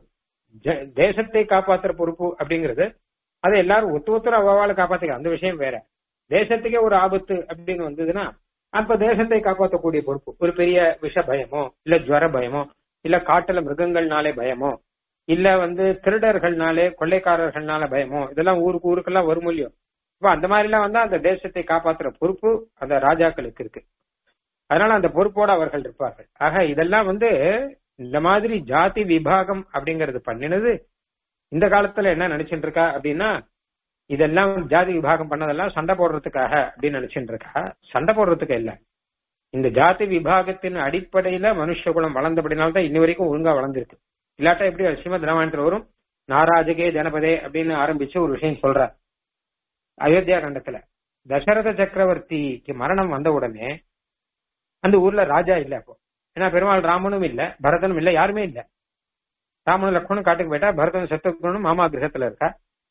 தேசத்தை காப்பாத்துற பொறுப்பு அப்படிங்கிறது அதை எல்லாரும் ஒத்து ஒருத்தர் அவ்வாறு காப்பாத்துக்க அந்த விஷயம் வேற தேசத்துக்கே ஒரு ஆபத்து அப்படின்னு வந்ததுன்னா அப்ப தேசத்தை காப்பாற்றக்கூடிய பொறுப்பு ஒரு பெரிய விஷ பயமோ இல்ல ஜுவர பயமோ இல்ல காட்டுல மிருகங்கள்னாலே பயமோ இல்ல வந்து திருடர்கள்னாலே கொள்ளைக்காரர்கள்னால பயமோ இதெல்லாம் ஊருக்கு ஊருக்கெல்லாம் வரும் இல்லையோ இப்ப அந்த மாதிரி எல்லாம் வந்தா அந்த தேசத்தை காப்பாற்றுற பொறுப்பு அந்த ராஜாக்களுக்கு இருக்கு அதனால அந்த பொறுப்போட அவர்கள் இருப்பார்கள் ஆக இதெல்லாம் வந்து இந்த மாதிரி ஜாதி விபாகம் அப்படிங்கறது பண்ணினது இந்த காலத்துல என்ன நினைச்சிட்டு இருக்கா அப்படின்னா இதெல்லாம் ஜாதி விபாகம் பண்ணதெல்லாம் சண்டை போடுறதுக்காக அப்படின்னு நினைச்சுட்டு இருக்கா சண்டை போடுறதுக்கு இல்ல இந்த ஜாதி விபாகத்தின் அடிப்படையில மனுஷ குலம் வளர்ந்தபடினால்தான் இன்னி வரைக்கும் ஒழுங்கா வளர்ந்துருக்கு இல்லாட்டா எப்படி ஸ்ரீமத் ராமாயணத்துல வரும் நாராஜகே ஜனபதே அப்படின்னு ஆரம்பிச்சு ஒரு விஷயம் சொல்றார் அயோத்தியா கண்டத்துல தசரத சக்கரவர்த்திக்கு மரணம் வந்த உடனே அந்த ஊர்ல ராஜா இல்ல அப்போ ஏன்னா பெருமாள் ராமனும் இல்ல பரதனும் இல்ல யாருமே இல்ல ராமனும் லக்ஷ்மணும் காட்டுக்கு போயிட்டா பரதன் சத்ருகனும் மாமா கிரகத்துல இருக்கா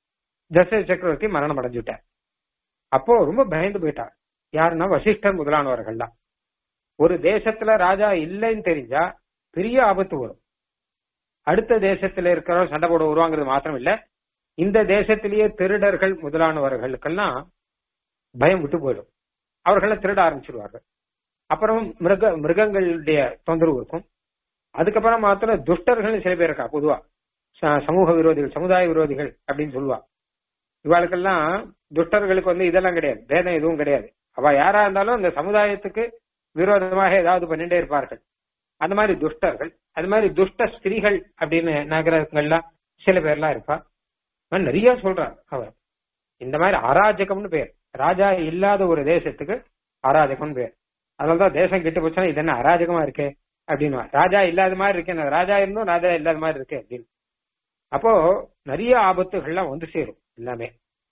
தசரத சக்கரவர்த்தி மரணம் அடைஞ்சுட்டார் அப்போ ரொம்ப பயந்து போயிட்டார் யாருன்னா வசிஷ்டர் முதலானவர்கள் தான் ஒரு தேசத்துல ராஜா இல்லைன்னு தெரிஞ்சா பெரிய ஆபத்து வரும் அடுத்த தேசத்துல இருக்கிறவர் சண்டை போட வருவாங்கிறது மாத்திரம் இல்ல இந்த தேசத்திலேயே திருடர்கள் முதலானவர்களுக்கெல்லாம் பயம் விட்டு போயிடும் அவர்கள் திருட ஆரம்பிச்சிருவார்கள் அப்புறம் மிருக மிருகங்களுடைய தொந்தரவு இருக்கும் அதுக்கப்புறம் மாத்திரம் துஷ்டர்கள் சில பேர் இருக்கா பொதுவா ச- சமூக விரோதிகள் சமுதாய விரோதிகள் அப்படின்னு சொல்லுவா இவாளுக்கெல்லாம் துஷ்டர்களுக்கு வந்து இதெல்லாம் கிடையாது பேதம் எதுவும் கிடையாது அவ யாரா இருந்தாலும் அந்த சமுதாயத்துக்கு விரோதமாக ஏதாவது பண்ணிட்டே இருப்பார்கள் அந்த மாதிரி துஷ்டர்கள் அது மாதிரி துஷ்ட ஸ்திரீகள் அப்படின்னு நகரங்கள்லாம் சில பேர்லாம் இருப்பா அவன் நிறைய சொல்றார் அவர் இந்த மாதிரி அராஜகம்னு பேர் ராஜா இல்லாத ஒரு தேசத்துக்கு அராஜகம்னு பேர் அதனாலதான் தேசம் கெட்டு போச்சுன்னா இது என்ன அராஜகமா இருக்கே அப்படின்னு ராஜா இல்லாத மாதிரி இருக்கேன் ராஜா இருந்தும் ராஜா இல்லாத மாதிரி இருக்கு அப்படின்னு அப்போ நிறைய ஆபத்துகள்லாம் வந்து சேரும் எல்லாமே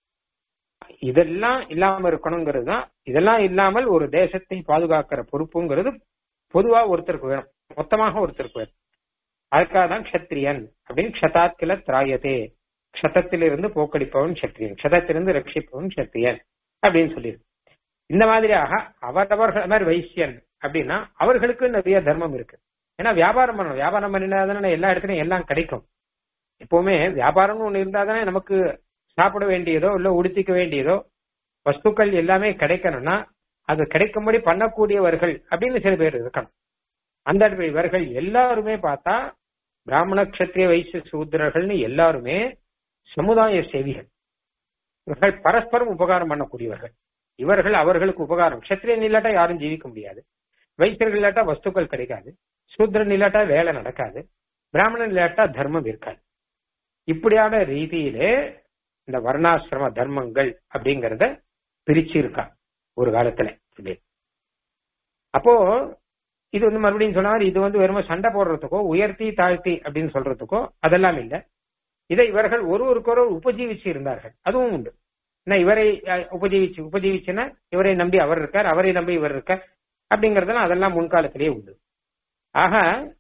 இதெல்லாம் இல்லாம இருக்கணுங்கிறது தான் இதெல்லாம் இல்லாமல் ஒரு தேசத்தை பாதுகாக்கிற பொறுப்புங்கிறது பொதுவா ஒருத்தருக்கு வேணும் மொத்தமாக ஒருத்தருக்கு வேணும் அதுக்காக தான் க்ஷத்ரியன் அப்படின்னு க்ஷதாத்கில திராயத்தே க்ஷதத்திலிருந்து போக்கடிப்பவன் க்ஷத்ரியன் க்ஷதத்திலிருந்து ரட்சிப்பவன் க்ஷத்ரியன் அப்படின்னு சொல்லியிருக்கு இந்த மாதிரியாக அவரவர்கள் அது மாதிரி வைசியன் அப்படின்னா அவர்களுக்கு நிறைய தர்மம் இருக்கு ஏன்னா வியாபாரம் பண்ணணும் வியாபாரம் பண்ணினாதானே எல்லா இடத்துலயும் எல்லாம் கிடைக்கும் எப்பவுமே வியாபாரம்னு ஒண்ணு இருந்தாதானே நமக்கு சாப்பிட வேண்டியதோ இல்ல உடுத்திக்க வேண்டியதோ வஸ்துக்கள் எல்லாமே கிடைக்கணும்னா அது கிடைக்கும்படி பண்ணக்கூடியவர்கள் அப்படின்னு சில பேர் இருக்கணும் அந்த இடத்துல இவர்கள் எல்லாருமே பார்த்தா பிராமண கஷத்திரிய வைசிய சூத்திரர்கள்னு எல்லாருமே சமுதாய சேவிகள் இவர்கள் பரஸ்பரம் உபகாரம் பண்ணக்கூடியவர்கள் இவர்கள் அவர்களுக்கு உபகாரம் கஷத்திரியன் இல்லாட்டா யாரும் ஜீவிக்க முடியாது வைத்தியர்கள் இல்லாட்டா வஸ்துக்கள் கிடைக்காது சூத்திரன் இல்லாட்டா வேலை நடக்காது பிராமணன் இல்லாட்டா தர்மம் இருக்காது இப்படியான ரீதியிலே இந்த வர்ணாசிரம தர்மங்கள் அப்படிங்கறத பிரிச்சிருக்கா ஒரு காலத்துல இது. அப்போ இது வந்து மறுபடியும் சொன்ன மாதிரி இது வந்து வெறும் சண்டை போடுறதுக்கோ உயர்த்தி தாழ்த்தி அப்படின்னு சொல்றதுக்கோ அதெல்லாம் இல்ல இதை இவர்கள் ஒருவருக்கொருவர் உபஜீவிச்சு இருந்தார்கள் அதுவும் உண்டு என்ன இவரை அஹ், உபஜீவிச்சு உபஜீவிச்சுன்னா இவரை நம்பி அவர் இருக்கார் அவரை நம்பி இவர் இருக்கார் அப்படிங்கறதெல்லாம் அதெல்லாம் முன்காலத்திலேயே உண்டு ஆக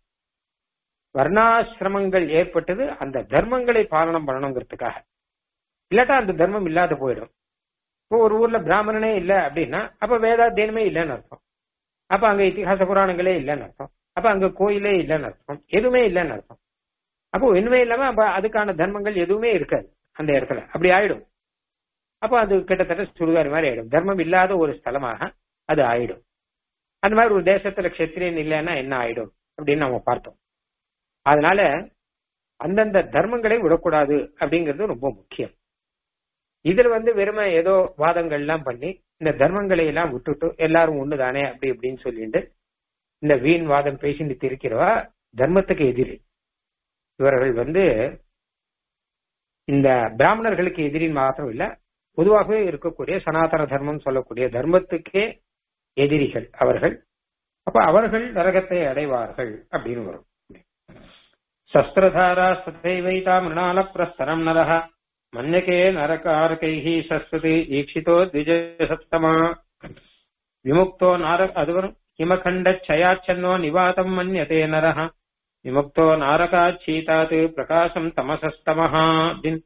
வர்ணாசிரமங்கள் ஏற்பட்டது அந்த தர்மங்களை பாலனம் பண்ணணுங்கிறதுக்காக இல்லாட்டா அந்த தர்மம் இல்லாத போயிடும் இப்போ ஒரு ஊர்ல பிராமணனே இல்ல அப்படின்னா அப்ப வேதாத்தியனமே இல்லைன்னு அர்த்தம் அப்ப அங்க இத்திஹாச புராணங்களே இல்லைன்னு அர்த்தம் அப்ப அங்க கோயிலே இல்லைன்னு அர்த்தம் எதுவுமே இல்லைன்னு அர்த்தம் அப்போ ஒண்ணுமே இல்லாம அப்ப அதுக்கான தர்மங்கள் எதுவுமே இருக்காது அந்த இடத்துல அப்படி ஆயிடும் அப்போ அது கிட்டத்தட்ட சுடுகாடு மாதிரி ஆயிடும் தர்மம் இல்லாத ஒரு ஸ்தலமாக அது ஆயிடும் அந்த மாதிரி ஒரு தேசத்துல கஷத்திரியன் இல்லைன்னா என்ன ஆயிடும் அப்படின்னு நம்ம பார்த்தோம் அதனால அந்தந்த தர்மங்களை விடக்கூடாது அப்படிங்கிறது ரொம்ப முக்கியம் இதுல வந்து வெறுமை ஏதோ வாதங்கள் எல்லாம் பண்ணி இந்த தர்மங்களை எல்லாம் விட்டுட்டு எல்லாரும் ஒண்ணுதானே அப்படி இப்படின்னு சொல்லிட்டு இந்த வீண் வாதம் பேசிட்டு திருக்கிறவா தர்மத்துக்கு எதிரி இவர்கள் வந்து இந்த பிராமணர்களுக்கு எதிரின்னு மாத்திரம் இல்ல பொதுவாகவே இருக்கக்கூடிய சனாதன தர்மம் சொல்லக்கூடிய தர்மத்துக்கே எதிரிகள் அவர்கள் அப்ப அவர்கள் நரகத்தை அடைவார்கள் அப்படின்னு வரும் சஸ்திரதாரா சதைவைதா மிருணால பிரஸ்தரம் நரக மன்யகே நரகாரகைஹி சஸ்வதி ஈக்ஷிதோ த்விஜசப்தமா விமுக்தோ நார அது வரும் ஹிமகண்ட சயாச்சன்னோ நிவாதம் மன்யதே நரஹ விமுக்தோ நாரகாச்சீதாத் பிரகாசம் தமசஸ்தமஹா அப்படின்னு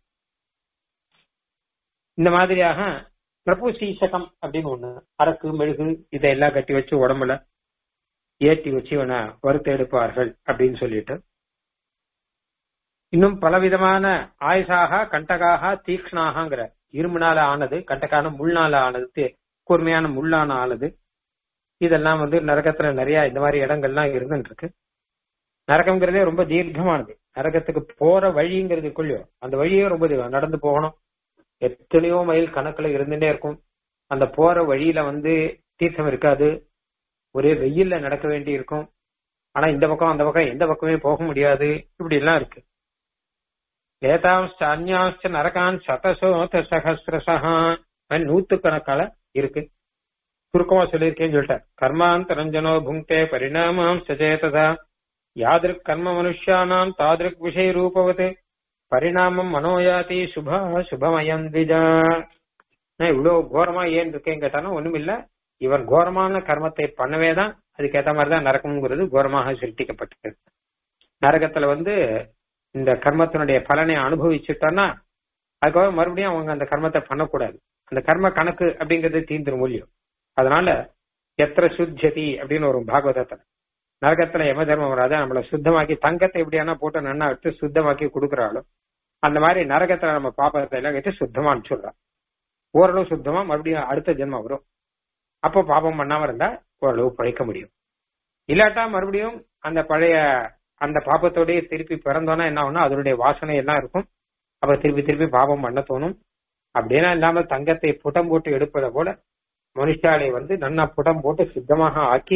இந்த மாதிரியாக பிரபு சீசகம் அப்படின்னு ஒண்ணு அரக்கு மெழுகு இதெல்லாம் கட்டி வச்சு உடம்புல ஏற்றி வச்சு இவனை வறுத்து எடுப்பார்கள் அப்படின்னு சொல்லிட்டு இன்னும் பலவிதமான ஆயுசாக கண்டகாக தீக்ஷ்ணாகங்கிற இரும்புனால ஆனது கண்டகான முள்னால ஆனது தே- கூர்மையான முள்ளான ஆனது இதெல்லாம் வந்து நரகத்துல நிறைய இந்த மாதிரி இடங்கள்லாம் இருந்துட்டு இருக்கு நரகம்ங்கிறதே ரொம்ப தீர்க்கமானது நரகத்துக்கு போற வழிங்கிறது கொள்ளியோ அந்த வழியே ரொம்ப தீர்க்கம். நடந்து போகணும் எத்தனையோ மைல் கணக்குல இருந்துட்டே இருக்கும் அந்த போற வழியில வந்து தீர்த்தம் இருக்காது ஒரே வெயில்ல நடக்க வேண்டி இருக்கும் ஆனா இந்த பக்கம் அந்த பக்கம் எந்த பக்கமே போக முடியாது இப்படி எல்லாம் இருக்கு ஏதாம்ச அந்யாச்ச நரகான் சதசோத சகசிரசா நூத்துக்கணக்கால இருக்கு சுருக்கமா சொல்லியிருக்கேன்னு சொல்லிட்டார் கர்மாந்தரஞ்சனோ புங்கே பரிணாமாம் சச்சேததா யாதிருக் கர்ம மனுஷ்யானாம் தாதிருக் விஷய ரூபவத் பரிணாமம் மனோயாதி சுபா சுபமயம் திஜா நான் இவ்வளவு கோரமா ஏன் இருக்கேன்னு கேட்டானா ஒண்ணுமில்ல இவன் கோரமான கர்மத்தை பண்ணவே தான் அதுக்கேத்த மாதிரிதான் நரகம்ங்கிறது கோரமாக சிருஷ்டிக்கப்பட்டது நரகத்துல வந்து இந்த கர்மத்தினுடைய பலனை அனுபவிச்சுட்டோம்னா அதுக்கப்புறம் மறுபடியும் அவங்க அந்த கர்மத்தை பண்ணக்கூடாது அந்த கர்ம கணக்கு அப்படிங்கிறது தீந்துரும் மூலியம் அதனால எத்திர சுத்தியதி அப்படின்னு ஒரு பாகவதத்துல நரகத்துல யம தர்மராஜா நம்மளை சுத்தமாக்கி தங்கத்தை எப்படியானா போட்டு நன்னா எடுத்து சுத்தமாக்கி கொடுக்குறாளோ அந்த மாதிரி நரகத்துல நம்ம பாப்பத்தை எல்லாம் வச்சு சுத்தமா அனுப்பிச்சுடுறோம் ஓரளவு சுத்தமா மறுபடியும் அடுத்த ஜென்மம் வரும் அப்போ பாபம் பண்ணாம இருந்தா ஓரளவு பழைக்க முடியும் இல்லாட்டா மறுபடியும் அந்த பழைய அந்த பாப்பத்தோடய திருப்பி பிறந்தோன்னா என்ன ஆகும்னா அதனுடைய வாசனை எல்லாம் இருக்கும் அப்ப திருப்பி திருப்பி பாபம் பண்ண தோணும் அப்படின்னா இல்லாம தங்கத்தை புடம் போட்டு எடுப்பதை போல மனுஷாலை வந்து நன்னா புடம் போட்டு சுத்தமாக ஆக்கி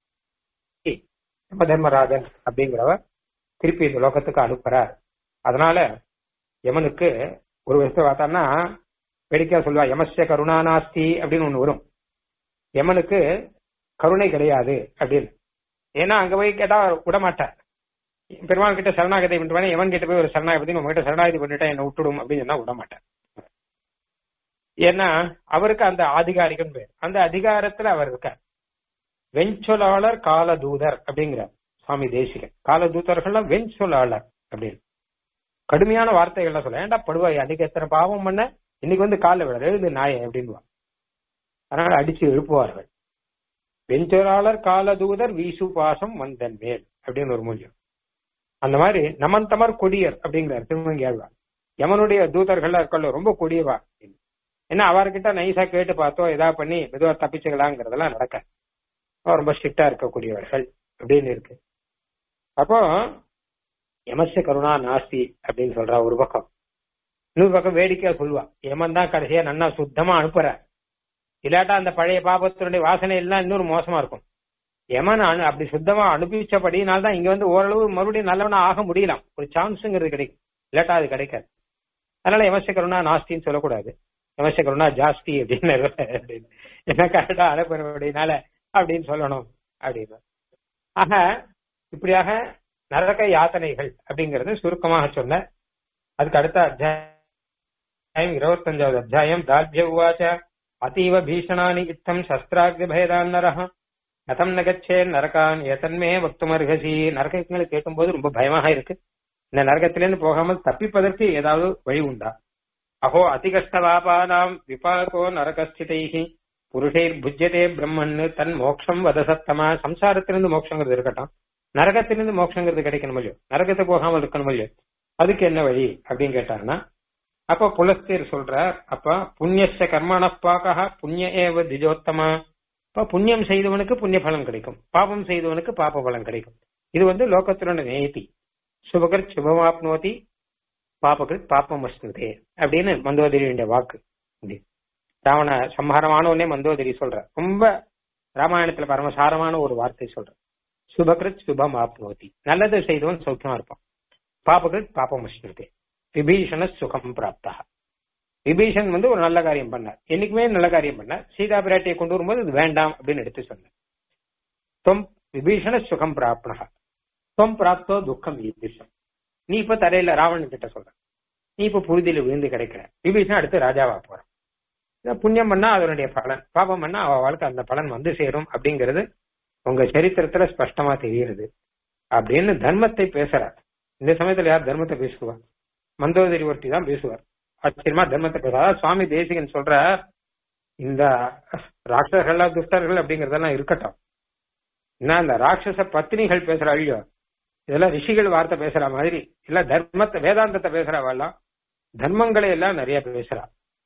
யம தர்மராஜன் அப்படிங்கிறவர் திருப்பி இந்த லோகத்துக்கு அனுப்புறார் அதனால யமனுக்கு ஒரு விஷயத்தை பார்த்தான்னா வேடிக்கையா சொல்லுவா யமஸ்ய கருணா நாஸ்தி அப்படின்னு ஒண்ணு வரும் யமனுக்கு கருணை கிடையாது அப்படின்னு ஏன்னா அங்க போய் கேட்டா விட மாட்டார் பெருமாள் கிட்ட சரணாகதி பண்ணுவானே எவன் கிட்ட போய் ஒரு சரணாகதி உங்க கிட்ட சரணாகதி பண்ணிட்டா என்ன விட்டுடும் அப்படின்னு சொன்னா விட மாட்டார் ஏன்னா அவருக்கு அந்த ஆதிகாரிகம் பேர் அந்த அதிகாரத்துல அவர் இருக்கார் வெஞ்சொலாளர் காலதூதர் அப்படிங்கிறார் சுவாமி தேசிகன் காலதூதர்கள்லாம் வெஞ்சொலாளர் அப்படின்னு கடுமையான வார்த்தைகள்லாம் சொல்ல ஏன்டா படுவாய் அன்னைக்கு எத்தனை பாவம் பண்ண இன்னைக்கு வந்து காலில் விட எழுது நாய அப்படின்னு அதனால அடிச்சு எழுப்புவார்கள் வெஞ்சொலாளர் காலதூதர் வீசு பாசம் வந்தன் மேல் அப்படின்னு ஒரு மூலியம் அந்த மாதிரி நமந்தமர் கொடியர் அப்படிங்கிறார் திருமங்கி ஆழ்வார் யமனுடைய தூதர்கள் இருக்கல ரொம்ப கொடியவா ஏன்னா அவர்கிட்ட நைஸா கேட்டு பார்த்தோம் ஏதாவது பண்ணி மெதுவா தப்பிச்சுக்கலாங்கிறதெல்லாம் நடக்க ரொம்ப ஸ்ட்ரிக்டா இருக்கக்கூடியவர்கள் அப்படின்னு இருக்கு அப்போ யமச கருணா நாஸ்தி அப்படின்னு சொல்றா ஒரு பக்கம் இன்னொரு பக்கம் வேடிக்கையா சொல்லுவா யமன் தான் கடைசியா நன்னா சுத்தமா அனுப்புற இல்லாட்டா அந்த பழைய பாபத்தினுடைய வாசனை எல்லாம் இன்னொரு மோசமா இருக்கும் யமன் அனு அப்படி சுத்தமா அனுபவிச்சபடினால தான் இங்க வந்து ஓரளவு மறுபடியும் நல்லவனா ஆக முடியலாம் ஒரு சான்ஸுங்கிறது கிடைக்கும் இல்லாட்டா அது கிடைக்காது அதனால யமச கருணா நாஸ்தின்னு சொல்லக்கூடாது யமச கருணா ஜாஸ்தி அப்படின்னு அப்படின்னு என்ன கரெக்டா அனுப்புறபடினால அப்படின்னு சொல்லணும் அப்படின்னு ஆக இப்படியாக நரக யாத்தனைகள் அப்படிங்கறது சுருக்கமாக சொன்ன அதுக்கு அடுத்த அத்தியாயம் இருபத்தஞ்சாவது அத்தியாயம் தார்ஜ்ய உவாச்ச அதீவ பீஷணானி இத்தம் சஸ்திராக்தி பயதான் நரக கதம் நகச்சே நரகான் ஏதன்மே வக்துமர்கசி நரகங்களை கேட்கும்போது ரொம்ப பயமாக இருக்கு இந்த நரகத்திலிருந்து போகாமல் தப்பிப்பதற்கு ஏதாவது வழி உண்டா அஹோ அதிகஷ்டவாபானாம் விபாகோ நரகஸ்திதைகி புருஷைர் புஜ்யதே பிரம்மன்னு தன் மோட்சம் வதசத்தமா சம்சாரத்திலிருந்து மோட்சங்கிறது இருக்கட்டும் நரகத்திலிருந்து மோட்சங்கிறது கிடைக்கணும் இல்லையோ நரகத்தை போகாமல் இருக்கணும் இல்லையோ அதுக்கு என்ன வழி அப்படின்னு கேட்டாருன்னா அப்ப புலஸ்தீர் சொல்றார் அப்ப புண்ணியச கர்மணப்பாக புண்ணிய ஏவ திஜோத்தமா இப்ப புண்ணியம் செய்தவனுக்கு புண்ணிய பலன் கிடைக்கும் பாபம் செய்தவனுக்கு பாப பலன் கிடைக்கும் இது வந்து லோகத்தினோட நேயத்தி சுபகர் சுபமாப்னோதி பாபகிருத் பாப்பம் அஸ்னுதே அப்படின்னு மந்தோதரியுடைய வாக்கு ராவண சம்ஹாரமான உடனே மந்தோதரி சொல்ற ரொம்ப ராமாயணத்துல பரமசாரமான ஒரு வார்த்தை சொல்ற சுபகிருத் சுபம் ஆப்னோதி நல்லது செய்தவன் சௌக்கியமா இருப்பான் பாபகிருத் பாப்பம் அஸ்னுதே விபீஷண சுகம் பிராப்தா விபீஷன் வந்து ஒரு நல்ல காரியம் பண்ணார் என்னைக்குமே நல்ல காரியம் பண்ணார் சீதா பிராட்டியை கொண்டு வரும்போது இது வேண்டாம் அப்படின்னு எடுத்து சொன்னார் தொம் விபீஷண சுகம் பிராப்னஹா தொம் பிராப்தோ துக்கம் ஈபிஷம் நீ இப்ப தரையில ராவணன் கிட்ட சொல்ற நீ இப்ப புழுதியில விழுந்து கிடைக்கிற விபீஷன் அடுத்து ராஜாவா போற புண்ணியம் பண்ணா அதனுடைய பலன் பாபம் பண்ணா அவ வாழ்க்கை அந்த பலன் வந்து சேரும் அப்படிங்கிறது உங்க சரித்திரத்துல ஸ்பஷ்டமா தெரியுது அப்படின்னு தர்மத்தை பேசுறார் இந்த சமயத்துல யார் தர்மத்தை பேசுவா மந்தோதரி ஒருத்தி தான் பேசுவார் ஆச்சரியமா தர்மத்தை பேசுறார் சுவாமி தேசிகன் சொல்ற இந்த ராட்சசர்கள் துஷ்டர்கள் அப்படிங்கறதெல்லாம் இருக்கட்டும் என்ன இந்த ராட்சச பத்தினிகள் பேசுற ஐயோ இதெல்லாம் ரிஷிகள் வார்த்தை பேசுற மாதிரி இல்ல தர்மத்தை வேதாந்தத்தை பேசுறவெல்லாம் தர்மங்களை எல்லாம் நிறைய பேசுறா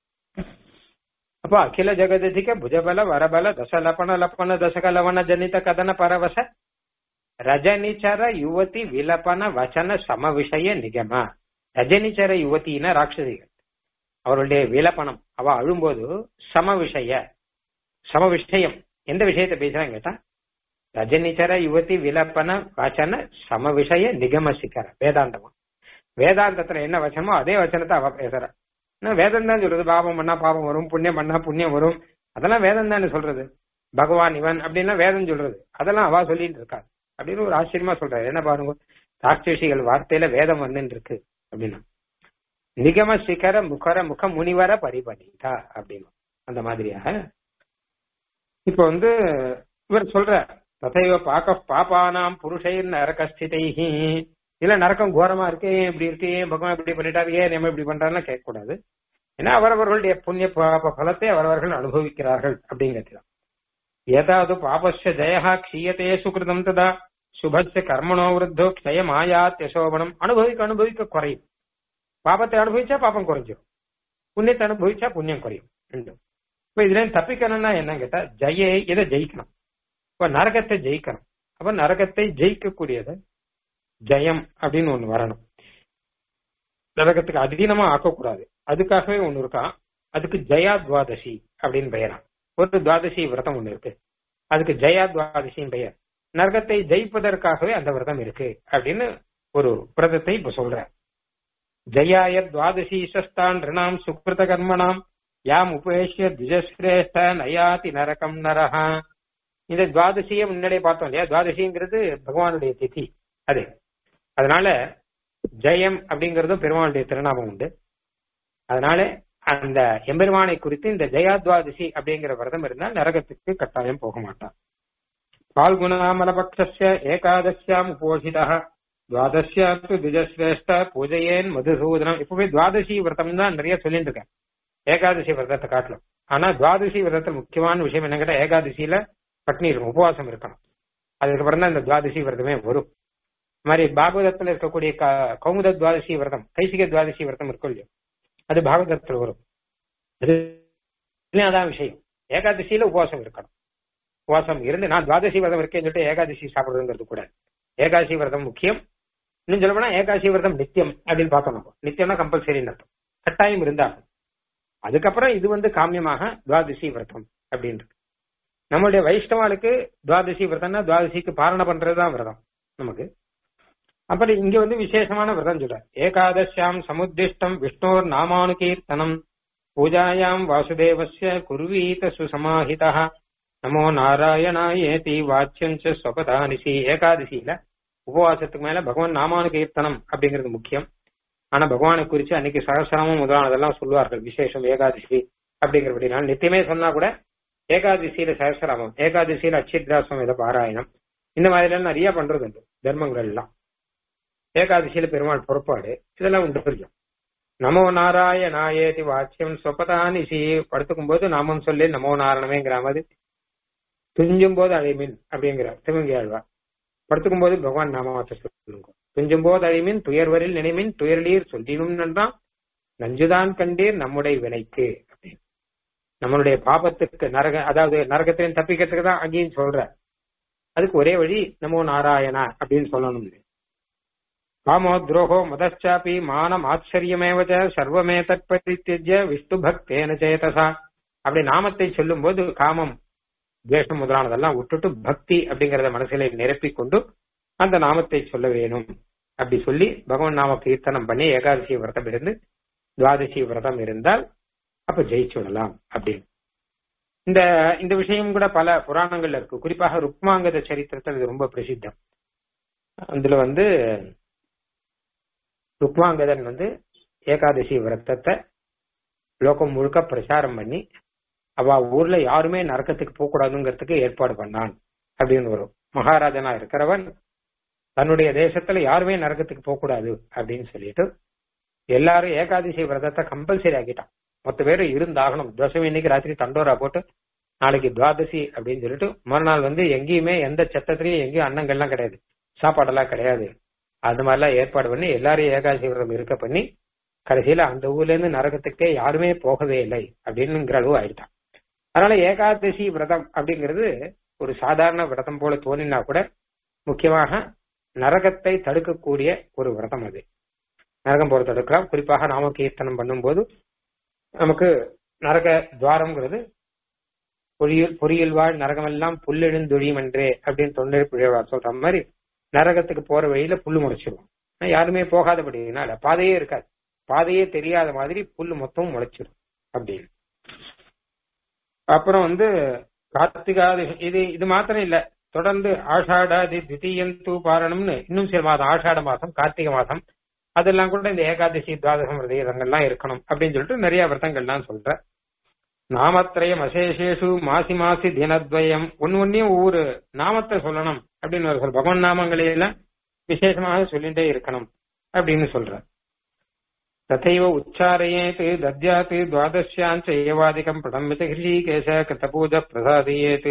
அப்ப அகில ஜெகதிக புஜபல வரபல தசலப்பண லப்பண தசகலவன ஜனித கதன பரவச ரஜனிச்சர யுவதி விலப்பன வச்சன சம விஷய நிகம ரஜனிச்சர யுவத்தின ராட்சசிகள் அவருடைய விலப்பனம் அவ அழும்போது சம விஷய சம விஷயம் எந்த விஷயத்தை பேசுறாங்க கேட்டா ரஜனிச்சர யுவதி விலப்பன வச்சன சம விஷய நிகம சிக்கர வேதாந்தமா வேதாந்தத்துல என்ன வச்சனமோ அதே வச்சனத்தை அவ பேசுற வேதம் தான் சொல்றது பாபம் பண்ணா பாபம் வரும் புண்ணியம் பண்ணா புண்ணியம் வரும் அதெல்லாம் வேதம் தானே சொல்றது பகவான் இவன் அப்படின்னா வேதம் சொல்றது அதெல்லாம் அவா சொல்லிட்டு இருக்கா அப்படின்னு ஒரு ஆச்சரியமா சொல்றாரு என்ன பாருங்க ராட்சசிகள் வார்த்தையில வேதம் வந்துட்டு இருக்கு அப்படின்னா நிகம சிகர முகர முக முனிவர பரிபணிதா அப்படின்னு அந்த மாதிரியாக இப்ப வந்து இவர் சொல்ற ததைவ பாக்க பாப்பானாம் புருஷைர் நரகஸ்திதைஹி இல்ல நரக்கம் கோரமா இருக்கே இப்படி இருக்கே பகவான் இப்படி பண்ணிட்டாரு ஏன் நம்ம இப்படி பண்றாருன்னு கேட்க கூடாது ஏன்னா அவரவர்களுடைய புண்ணிய பாப பலத்தை அவரவர்கள் அனுபவிக்கிறார்கள் அப்படிங்கிறது ஏதாவது பாபஸ்ய ஜெயா க்ஷீயத்தே சுகிருதம் ததா சுபஸ்ய கர்மணோ விருத்தோ க்ஷயமாயாத் யசோபனம் அனுபவிக்க அனுபவிக்க குறையும் பாபத்தை அனுபவிச்சா பாபம் குறைஞ்சிரும் புண்ணியத்தை அனுபவிச்சா புண்ணியம் குறையும் ரெண்டும் இப்ப இதுல இருந்து தப்பிக்கணும்னா என்ன கேட்டா ஜெய இதை ஜெயிக்கணும் இப்ப நரகத்தை ஜெயிக்கணும் அப்ப நரகத்தை ஜெயிக்கக்கூடியது ஜெயம் அப்படின்னு ஒண்ணு வரணும் நரகத்துக்கு அதீனமா ஆக்கக்கூடாது அதுக்காகவே ஒண்ணு இருக்கா அதுக்கு ஜெயா துவாதசி அப்படின்னு பெயரா ஒரு துவாதசி விரதம் ஒண்ணு இருக்கு அதுக்கு ஜெயா துவாதசின்னு பெயர் நரகத்தை ஜெயிப்பதற்காகவே அந்த விரதம் இருக்கு அப்படின்னு ஒரு விரதத்தை இப்ப சொல்ற ஜெயாய துவாதசி சஸ்தான் ரிணாம் சுக்ருத கர்மணாம் யாம் உபேஷிய திஜஸ்ரேஷ்ட நயாதி நரகம் நரஹா இந்த துவாதசியை முன்னாடியே பார்த்தோம் இல்லையா துவாதசிங்கிறது பகவானுடைய திதி அது அதனால ஜெயம் அப்படிங்கறதும் பெருமானுடைய திருநாமம் உண்டு அதனால அந்த எம்பெருமானை குறித்து இந்த ஜெயாத்வாதசி அப்படிங்கிற விரதம் இருந்தால் நரகத்துக்கு கட்டாயம் போக மாட்டான் பால்குணாமலபக்ஷஸ்ய ஏகாதசியாம் உபோஷிதா துவாதசியாத்து திஜஸ்ரேஷ்ட பூஜையேன் மதுசூதனம் இப்பவே துவாதசி விரதம் தான் நிறைய சொல்லிட்டு இருக்கேன் ஏகாதசி விரதத்தை காட்டலாம் ஆனா துவாதசி விரதத்துல முக்கியமான விஷயம் என்ன கேட்டா ஏகாதசியில பட்னி இருக்கும் உபவாசம் இருக்கணும் அதுக்கப்புறம் தான் இந்த துவாதசி விரதமே வரும் இது மாதிரி பாகவதத்துல இருக்கக்கூடிய க- கௌமுத துவாதசி விரதம் கைசிக துவாதசி விரதம் இருக்கும் இல்லையோ அது பாகவதத்துல வரும் அது இல்லையா அதான் விஷயம் ஏகாதசியில உபவாசம் இருக்கணும் உபவாசம் இருந்து நான் துவாதசி விரதம் இருக்கேன்னு சொல்லிட்டு ஏகாதசி சாப்பிடுறதுங்கிறது கூட ஏகாதசி விரதம் முக்கியம் இன்னும் சொல்ல போனா ஏகாதசி விரதம் நித்தியம் அப்படின்னு பார்க்கணும் நித்தியம்னா கம்பல்சரின்னு அர்த்தம் கட்டாயம் இருந்தாகும் அதுக்கப்புறம் இது வந்து காமியமாக துவாதசி விரதம் அப்படின்னு நம்மளுடைய வைஷ்ணவாளுக்கு துவாதசி விரதம்னா துவாதசிக்கு பாரண பண்றதுதான் விரதம் நமக்கு அப்புறம் இங்க வந்து விசேஷமான விரதம் சொல்ற ஏகாதசியாம் சமுத்திஷ்டம் விஷ்ணோர் நாமானுகீர்த்தனம் பூஜாயாம் வாசுதேவஸ்ய குர்வீத சுசமாஹிதா நமோ நாராயணாயேதி வாச்சியஞ்ச ஸ்வபதானிசி ஏகாதசியில உபவாசத்துக்கு மேல பகவான் நாமானுகீர்த்தனம் அப்படிங்கிறது முக்கியம் ஆனா பகவானை குறிச்சு அன்னைக்கு சகசிரமும் முதலானதெல்லாம் சொல்லுவார்கள் விசேஷம் ஏகாதசி அப்படிங்கிறபடினால நித்தியமே சொன்னா கூட ஏகாதசியில சகசிரமம் ஏகாதசியில அச்சித்ராசம் இதை பாராயணம் இந்த மாதிரி எல்லாம் நிறைய பண்றது உண்டு தர்மங்கள் எல்லாம் ஏகாதசியில பெருமாள் புறப்பாடு இதெல்லாம் உண்டு புரியும் நமோ நாராயணாயேதி வாச்சியம் சொப்பதானிசி படுத்துக்கும் போது நாமம் சொல்லி நமோ நாராயணமேங்கிற மாதிரி துஞ்சும் போது அழைமின் அப்படிங்கிறார் சிவங்கி ஆழ்வார் படுத்துக்கும் போது பகவான் நாமத்தை சொல்லுங்க துஞ்சும் போது அழிமின் துயர்வரில் நினைமின் துயர்லீர் சொல்லினும் நன்றாம் நஞ்சுதான் கண்டீர் நம்முடைய வினைக்கு அப்படின்னு. நம்மளுடைய பாபத்துக்கு நரக அதாவது நரகத்திலையும் தப்பிக்கிறதுக்கு தான் அங்கேயும் சொல்ற அதுக்கு ஒரே வழி நமோ நாராயணா அப்படின்னு சொல்லணும் காமோ துரோகோ மதச்சாபி மானம் ஆச்சரியமேவச்ச சர்வமே தற்பரித்தியஜ விஷ்ணு பக்தேன சேதசா அப்படி நாமத்தை சொல்லும் போது காமம் துவேஷம் முதலானதெல்லாம் விட்டுட்டு பக்தி அப்படிங்கறத மனசிலே நிரப்பிக் கொண்டு அந்த நாமத்தை சொல்ல வேணும் அப்படி சொல்லி பகவான் நாம கீர்த்தனம் பண்ணி ஏகாதசி விரதம் இருந்து துவாதசி விரதம் இருந்தால் அப்ப ஜெயிச்சு விடலாம் அப்படின்னு இந்த இந்த விஷயம் கூட பல புராணங்கள்ல இருக்கு குறிப்பாக ருக்மாங்கத சரித்திரத்தில் இது ரொம்ப பிரசித்தம் அதுல வந்து ருக்மாங்கதன் வந்து ஏகாதசி விரதத்தை லோகம் முழுக்க பிரச்சாரம் பண்ணி அவ ஊர்ல யாருமே நரக்கத்துக்கு போக கூடாதுங்கிறதுக்கு ஏற்பாடு பண்ணான் அப்படின்னு வரும் மகாராஜனா இருக்கிறவன் தன்னுடைய தேசத்துல யாருமே நரகத்துக்கு போக கூடாது அப்படின்னு சொல்லிட்டு எல்லாரும் ஏகாதசி விரதத்தை கம்பல்சரி ஆக்கிட்டான் மொத்த பேரும் இருந்தாகணும் தசமி இன்னைக்கு ராத்திரி தண்டோரா போட்டு நாளைக்கு துவாதசி அப்படின்னு சொல்லிட்டு மறுநாள் வந்து எங்கேயுமே எந்த சத்தத்திலையும் எங்கேயும் அன்னங்கள்லாம் கிடையாது சாப்பாடெல்லாம் கிடையாது அது மாதிரிலாம் ஏற்பாடு பண்ணி எல்லாரையும் ஏகாதசி விரதம் இருக்க பண்ணி கடைசியில அந்த ஊர்ல இருந்து நரகத்துக்கே யாருமே போகவே இல்லை அப்படின்னுங்கிற அளவு ஆயிட்டான் அதனால ஏகாதசி விரதம் அப்படிங்கிறது ஒரு சாதாரண விரதம் போல தோணினா கூட முக்கியமாக நரகத்தை தடுக்கக்கூடிய ஒரு விரதம் அது நரகம் போற தடுக்கலாம் குறிப்பாக நாம கீர்த்தனம் பண்ணும்போது நமக்கு நரக துவாரம்ங்கிறது பொறியில் பொறியில் வாழ் நரகமெல்லாம் புல்லெழுந்தொழியும் என்றே அப்படின்னு தொண்டர் பிழைவார் சொல்ற மாதிரி நரகத்துக்கு போற வழியில புல்லு முளைச்சிருவோம் யாருமே போகாதபடினால பாதையே இருக்காது பாதையே தெரியாத மாதிரி புல்லு மொத்தம் முளைச்சிடும் அப்படின்னு அப்புறம் வந்து கார்த்திகாதி இது இது மாத்திரம் இல்ல தொடர்ந்து ஆஷாடாதி தித்தீயந்து பாரணம்னு இன்னும் சில மாதம் ஆஷாட மாசம் கார்த்திகை மாசம் அதெல்லாம் கூட இந்த ஏகாதசி துவாதசம் விரதங்கள்லாம் இருக்கணும் அப்படின்னு சொல்லிட்டு நிறைய விரதங்கள்லாம் சொல்ற நாமத்திரயம் அசேஷேஷு மாசி மாசி தினத்வயம் ஒன்னு ஒன்னையும் ஒவ்வொரு நாமத்தை சொல்லணும் அப்படின்னு ஒரு சொல்ற பகவான் நாமங்களை எல்லாம் விசேஷமாக சொல்லிட்டே இருக்கணும் அப்படின்னு சொல்ற तथैव उच्चारयेत् दद्यात् द्वादश्याञ्च एवादिकम् प्रणम्यत ஹிருஷிகேச கிருத்தபூஜ பிரசாதியேத்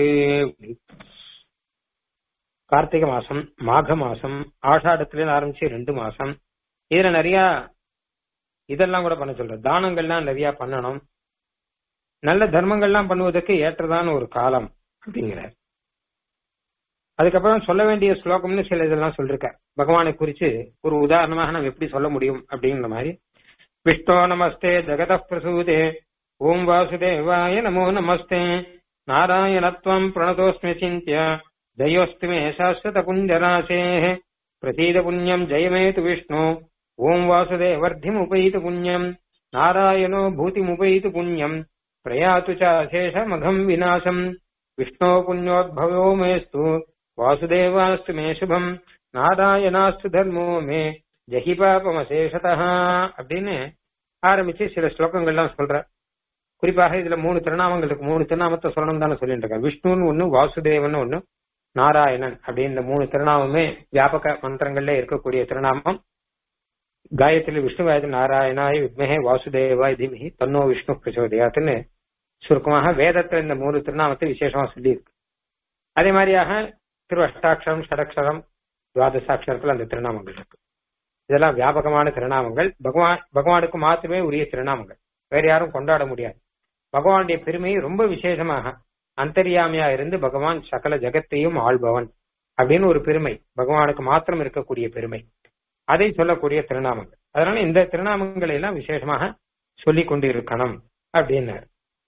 கார்த்திகை மாசம் மாக மாசம் ஆஷாடத்துல ஆரம்பிச்சு ரெண்டு மாசம் இதுல நிறைய இதெல்லாம் கூட பண்ண சொல்ற தானங்கள்லாம் நிறைய பண்ணணும் நல்ல தர்மங்கள்லாம் பண்ணுவதற்கு ஏற்றதான ஒரு காலம் அப்படிங்கிறார் அதுக்கப்புறம் சொல்ல வேண்டிய ஸ்லோகம்னு சில இதெல்லாம் சொல்லிருக்க பகவானை குறிச்சு ஒரு உதாரணமாக நம்ம எப்படி சொல்ல முடியும் அப்படிங்கிற மாதிரி விஷ்ணோ நமஸ்தே ஜெகத பிரசூதே ஓம் வாசுதேவாய நமோ நமஸ்தே நாராயணத்வம் பிரணதோஸ்மி சிந்திய ஜயோஸ்து மே சாஸ்வத புஞ்சராசே பிரசீத புண்ணியம் ஜெயமேது விஷ்ணு ஓம் வாசுதேவர்த்திமுபைது புண்ணியம் நாராயணோ பூதிமுபைது புண்ணியம் பிரயாத்து சேஷமகம் விநாசம் விஷ்ணோ புண்ணியோத்பவோ மேஸ்து வாசுதேவாஸ்து மே சுபம் நாராயணாஸ்து தர்மோ மே ஜஹி பாபமசேஷதா அப்படின்னு ஆரம்பிச்சு சில ஸ்லோகங்கள்லாம் சொல்ற குறிப்பாக இதுல மூணு திருநாமங்கள் இருக்கு மூணு திருநாமத்தை சொல்லணும் தானே சொல்லிட்டு இருக்கேன் விஷ்ணுன்னு ஒண்ணு வாசுதேவன் ஒண்ணு நாராயணன் அப்படின்னு இந்த மூணு திருநாமமே வியாபக மந்திரங்கள்ல இருக்கக்கூடிய திருநாமம் காயத்ரி விஷ்ணு காயத்ரி நாராயணாய வித்மஹே வாசுதேவாய் தீமஹி தன்னோ விஷ்ணு பிரச்சோதயாத்துன்னு சுருக்கமாக வேதத்துல இந்த மூணு திருநாமத்தை விசேஷமா சொல்லியிருக்கு அதே மாதிரியாக திரு அஷ்டாட்சரம் ஷடக்ஷரம் துவாதசாட்சரத்துல அந்த திருநாமங்கள் இருக்கு இதெல்லாம் வியாபகமான திருநாமங்கள் பகவான் பகவானுக்கு மாத்திரமே உரிய திருநாமங்கள் வேற யாரும் கொண்டாட முடியாது பகவானுடைய பெருமை ரொம்ப விசேஷமாக அந்தரியாமையா இருந்து பகவான் சகல ஜெகத்தையும் ஆள்பவன் அப்படின்னு ஒரு பெருமை பகவானுக்கு மாத்திரம் இருக்கக்கூடிய பெருமை அதை சொல்லக்கூடிய திருநாமங்கள் அதனால இந்த திருநாமங்களை எல்லாம் விசேஷமாக சொல்லிக் கொண்டு இருக்கணும் அப்படின்னாரு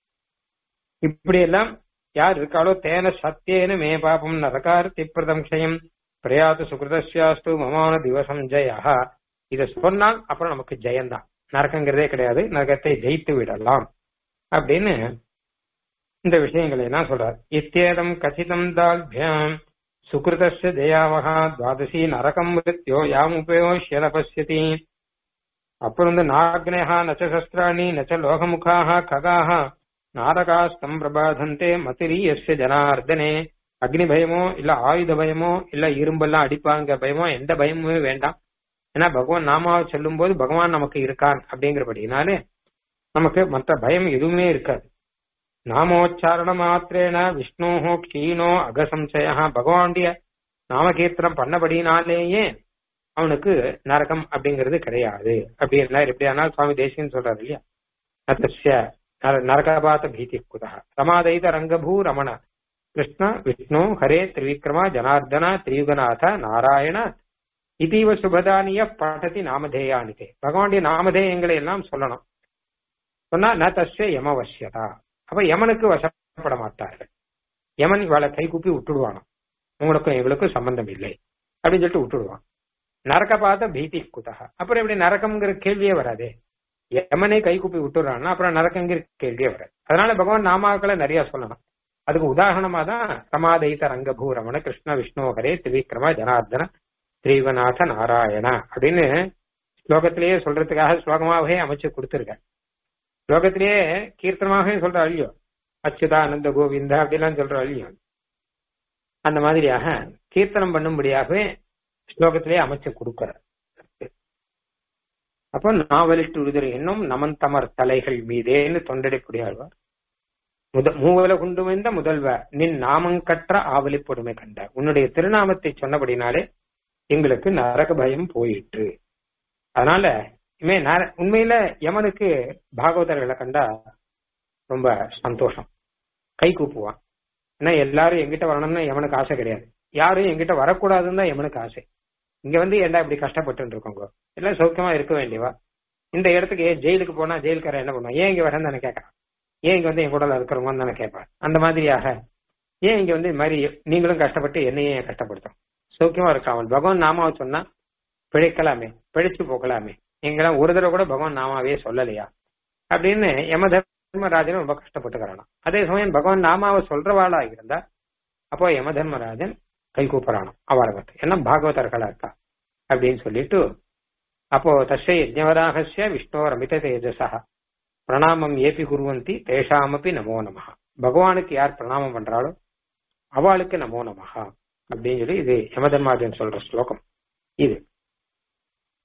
இப்படி எல்லாம் யார் இருக்காளோ தேன சத்தியேன மே பாபம் நரகார்த்தி பிரதம்சயம் பிரயாது சுகிருதஸ்யாஸ்து மமான திவசம் ஜெயா இத சொன்னால் அப்புறம் நமக்கு ஜெயந்தான் நரக்கங்கிறதே கிடையாது நரகத்தை ஜெயித்து விடலாம் அப்படின்னு இந்த விஷயங்களை எல்லாம் சொல்றார் இத்தேதம் கசிதம் தால்பியாம் சுகிருதஸ்ய ஜெயாவகா துவாதசி நரகம் மிருத்யோ யாம் உபயோஷ்ய பசியதி அப்புறம் வந்து நாக்னேகா நச்ச சஸ்திராணி நச்ச லோகமுகாக ககாக நாரகாஸ்தம் பிரபாதந்தே மதிரியஸ்ய ஜனார்தனே அக்னி பயமோ இல்ல ஆயுத பயமோ இல்ல இரும்பெல்லாம் அடிப்பாங்க பயமோ எந்த பயமுமே வேண்டாம் ஏன்னா பகவான் நாமாவை சொல்லும் போது பகவான் நமக்கு இருக்கான் அப்படிங்கிறபடினாலே நமக்கு மற்ற பயம் எதுவுமே இருக்காது நாமோச்சாரண மாத்திரேன விஷ்ணோஹோ க்ஷீணோ அகசம்சய பகவானுடைய நாமகீர்த்தனம் பண்ணபடினாலேயே அவனுக்கு நரகம் அப்படிங்கிறது கிடையாது அப்படின்னா எப்படி ஆனால் சுவாமி தேசியன்னு சொல்றாரு இல்லையா அத்தஸ்ய நரகபாத பீதி குதா ரமாதைத ரங்கபூ ரமண கிருஷ்ண விஷ்ணு ஹரே திரிவிக்ரமா ஜனார்தன திரியுகநாத நாராயண இதீவ சுபதானிய படதி நாமதேயானிதே பகவானுடைய நாமதேயங்களை எல்லாம் சொல்லணும் சொன்னா ந தஸ்ய யமவசியதா அப்ப யமனுக்கு வசப்பட மாட்டார்கள் யமன் இவளை கை கூப்பி விட்டுடுவானோ உங்களுக்கும் இவளுக்கும் சம்பந்தம் இல்லை அப்படின்னு சொல்லிட்டு விட்டுடுவான் நரக பார்த்த பீதி குதா அப்புறம் இப்படி நரகம்ங்கிற கேள்வியே வராதே யமனை கை கூப்பி விட்டுறான்னா அப்புறம் நரக்கங்கிற கேள்வியே வராது அதனால பகவான் நாமாக்களை நிறைய சொல்லணும் அதுக்கு உதாரணமா தான் ரமாதைத ரங்கபூ ரமண கிருஷ்ண விஷ்ணு ஹரே திரிவிக்ரம ஜனார்தன ஸ்ரீவநாத நாராயண அப்படின்னு ஸ்லோகத்திலேயே சொல்றதுக்காக ஸ்லோகமாகவே அமைச்சு கொடுத்திருக்க ஸ்லோகத்திலேயே கீர்த்தனமாகவே சொல்ற அழியோ அச்சுதானந்த கோவிந்தா அப்படிலாம் சொல்ற அழியோ அந்த மாதிரியாக கீர்த்தனம் பண்ணும்படியாகவே ஸ்லோகத்திலேயே அமைச்சு கொடுக்கிற அப்போ நாவலிட்டு உறுதல் என்னும் நமன் தமர் தலைகள் மீதேன்னு தொண்டடைக்கூடியாழ்வார் முத மூவல குண்டுமைந்த முதல்வ நின் நாமங்கற்ற ஆவலி பொறுமை கண்ட உன்னுடைய திருநாமத்தை சொன்னபடினாலே எங்களுக்கு நரக பயம் போயிற்று அதனால இமே உண்மையில யமனுக்கு பாகவதர்களை கண்டா ரொம்ப சந்தோஷம் கை கூப்புவான் ஏன்னா எல்லாரும் எங்கிட்ட வரணும்னு யமனுக்கு ஆசை கிடையாது யாரும் எங்கிட்ட வரக்கூடாதுன்னு தான் யமனுக்கு ஆசை இங்க வந்து ஏன்டா இப்படி கஷ்டப்பட்டு இருக்கோங்க எல்லாம் சௌக்கியமா இருக்க வேண்டியவா இந்த இடத்துக்கு ஏன் ஜெயிலுக்கு போனா ஜெயிலுக்காரன் என்ன பண்ணுவான் ஏன் இங்க வரேன்னு தானே கேட்கறான் ஏன் இங்க வந்து என் கூட இருக்கிறவங்கன்னு தானே கேட்பான் அந்த மாதிரியாக ஏன் இங்க வந்து இது மாதிரி நீங்களும் கஷ்டப்பட்டு என்னையும் ஏன் கஷ்டப்படுத்தும் சௌக்கியமா இருக்காமல் பகவான் நாமாவை சொன்னா பிழைக்கலாமே பிழைச்சு போகலாமே எங்கெல்லாம் ஒரு தடவை கூட பகவான் நாமாவே சொல்லலையா அப்படின்னு யம தர்மராஜன் ரொம்ப கஷ்டப்பட்டுக்கிறானா அதே சமயம் பகவான் நாமாவை சொல்றவாளா இருந்தா அப்போ யம தர்மராஜன் கை கூப்பிடறானோ அவளுக்கு ஏன்னா பாகவதர்களா இருக்கா அப்படின்னு சொல்லிட்டு அப்போ தஸ்ய யஜ்ஞவராகசிய விஷ்ணோ ரமித தேஜசா பிரணாமம் ஏபி குருவந்தி தேஷாமப்பி நமோ நமஹா பகவானுக்கு யார் பிரணாமம் பண்றாளோ அவளுக்கு நமோ நமஹா அப்படின்னு சொல்லி இது யமதர்மாஜன் சொல்ற ஸ்லோகம் இது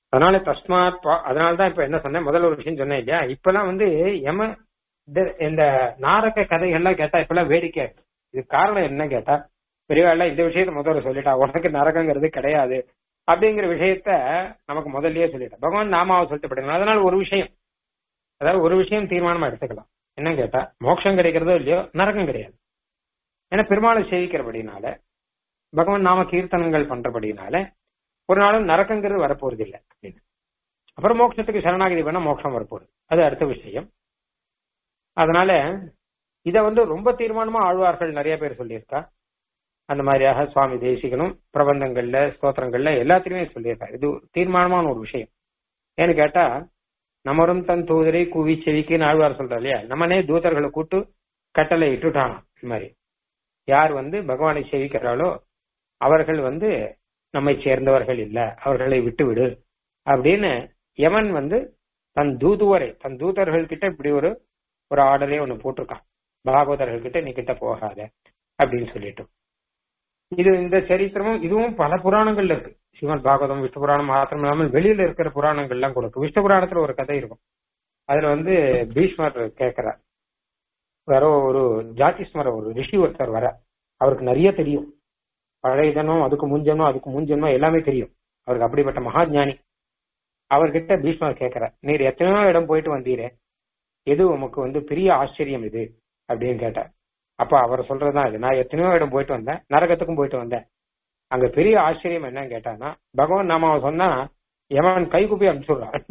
அதனால தஸ்மாத் பா- அதனாலதான் இப்ப என்ன சொன்னேன் முதல்ல ஒரு விஷயம் சொன்னேன் இல்லையா இப்பெல்லாம் வந்து யம இந்த- இந்த நாரக கதைகள்லாம் கேட்டா இப்பெல்லாம் வேடிக்கை இருக்கு. இது காரணம் என்ன கேட்டா பெரியவாள் இந்த விஷயத்த முதல்ல சொல்லிட்டா உனக்கு நரகங்கிறது கிடையாது அப்படிங்கிற விஷயத்த நமக்கு முதல்லயே சொல்லிட்டா பகவான் நாமாவை சொல்லிட்டு போயிட்டாங்க அதனால ஒரு விஷயம் அதாவது ஒரு விஷயம் தீர்மானமா எடுத்துக்கலாம் என்ன கேட்டா மோட்சம் கிடைக்கிறதோ இல்லையோ நரகம் கிடையாது ஏன்னா பெருமாளை சேவிக்கிறபடினால பகவான் நாம கீர்த்தனங்கள் பண்றபடினால ஒரு நாளும் நரக்கங்கிறது வரப்போறது இல்லை அப்படின்னு அப்புறம் மோட்சத்துக்கு சரணாகதி பண்ணா மோட்சம் வரப்போகுது அது அடுத்த விஷயம் அதனால இத வந்து ரொம்ப தீர்மானமா ஆழ்வார்கள் நிறைய பேர் சொல்லியிருக்கா அந்த மாதிரியாக சுவாமி தேசிகனும் பிரபந்தங்கள்ல ஸ்தோத்திரங்கள்ல எல்லாத்திலுமே சொல்லியிருக்காரு இது தீர்மானமான ஒரு விஷயம் ஏன்னு கேட்டா நமரும் தன் தூதரை கூவி செவிக்குன்னு ஆழ்வார் சொல்றா இல்லையா நம்மனே தூதர்களை கூட்டு கட்டளை இட்டுட்டானோ இந்த மாதிரி யார் வந்து பகவானை சேவிக்கிறாளோ அவர்கள் வந்து நம்மை சேர்ந்தவர்கள் இல்ல அவர்களை விட்டு விடு அப்படின்னு யமன் வந்து தன் தூதுவரை தன் தூதர்கள் கிட்ட இப்படி ஒரு ஒரு ஆர்டரே ஒண்ணு போட்டிருக்கான் பாகவதர்கள் கிட்ட நீ கிட்ட போகாத அப்படின்னு சொல்லிட்டு இது இந்த சரித்திரமும் இதுவும் பல புராணங்கள்ல இருக்கு சிவன் பாகவதம் விஷ்ணு புராணம் மாத்திரம் இல்லாமல் வெளியில இருக்கிற புராணங்கள்லாம் கூட இருக்கு விஷ்ணு புராணத்துல ஒரு கதை இருக்கும் அதுல வந்து பீஷ்மர் கேட்கிறார் யாரோ ஒரு ஜாதிஸ்மர ஒரு ரிஷி ஒருத்தர் வர அவருக்கு நிறைய தெரியும் பழைய ஜனம் அதுக்கு முன்ஜனம் அதுக்கு முன்ஜனம் எல்லாமே தெரியும் அவருக்கு அப்படிப்பட்ட மகா ஞானி அவர்கிட்ட பீஷ்மர் கேட்கிறார் நீர் எத்தனையோ இடம் போயிட்டு வந்தீரே எது உமக்கு வந்து பெரிய ஆச்சரியம் இது அப்படின்னு கேட்டார் அப்ப அவர் சொல்றதுதான் இது நான் எத்தனையோ இடம் போயிட்டு வந்தேன் நரகத்துக்கும் போயிட்டு வந்தேன் அங்க பெரிய ஆச்சரியம் என்னன்னு கேட்டான்னா பகவான் நாம அவன் சொன்னா எவன் கை கூப்பி அனுப்பிச்சுடுறான்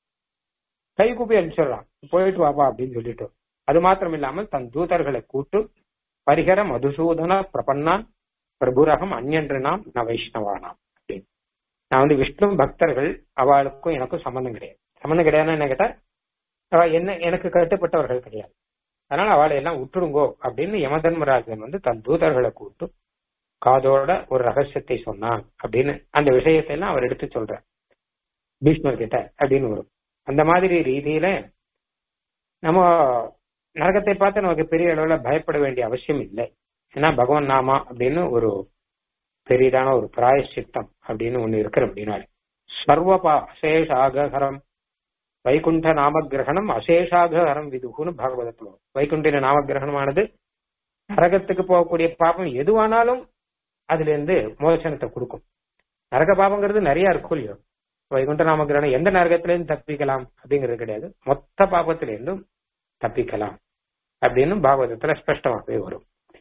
கை கூப்பி அனுப்பிச்சுடுறான் போயிட்டு வாப்பா அப்படின்னு சொல்லிட்டு அது மாத்திரம் இல்லாமல் தன் தூதர்களை கூட்டு பரிகர மதுசூதன பிரபன்னான் பிரபுரகம் அந்யன்று நாம் ந வைஷ்ணவானாம் அப்படின்னு நான் வந்து விஷ்ணு பக்தர்கள் அவளுக்கும் எனக்கும் சம்பந்தம் கிடையாது சம்பந்தம் கிடையாதுன்னு என்ன கேட்டா அவ என்ன எனக்கு கட்டுப்பட்டவர்கள் கிடையாது அதனால அவளை எல்லாம் விட்டுருங்கோ அப்படின்னு யமதர்மராஜன் வந்து தன் தூதர்களை கூட்டு காதோட ஒரு ரகசியத்தை சொன்னான் அப்படின்னு அந்த விஷயத்தை எல்லாம் அவர் எடுத்து சொல்றார் பீஷ்மர் கிட்ட அப்படின்னு வரும் அந்த மாதிரி ரீதியில நம்ம நரகத்தை பார்த்து நமக்கு பெரிய அளவுல பயப்பட வேண்டிய அவசியம் இல்லை ஏன்னா பகவான் நாமா அப்படின்னு ஒரு பெரிதான ஒரு பிராயசித்தம் அப்படின்னு ஒண்ணு இருக்கிற அப்படின்னாலே சர்வபா அசேஷாகரம் வைகுண்ட நாமகிரகணம் அசேஷாகரம் விதுகுன்னு பாகவதத்துல வரும். வைகுண்டின நாமகிரகணமானது நரகத்துக்கு போகக்கூடிய பாபம் எதுவானாலும் அதுல இருந்து மோசனத்தை கொடுக்கும் நரக பாபங்கிறது நிறைய இருக்கும் இல்லையோ வைகுண்ட நாமகிரகணம் எந்த நரகத்தில இருந்து தப்பிக்கலாம் அப்படிங்கிறது கிடையாது மொத்த பாபத்தில இருந்தும் தப்பிக்கலாம் அப்படின்னு பாகவதத்துல ஸ்பஷ்டமாகவே வரும்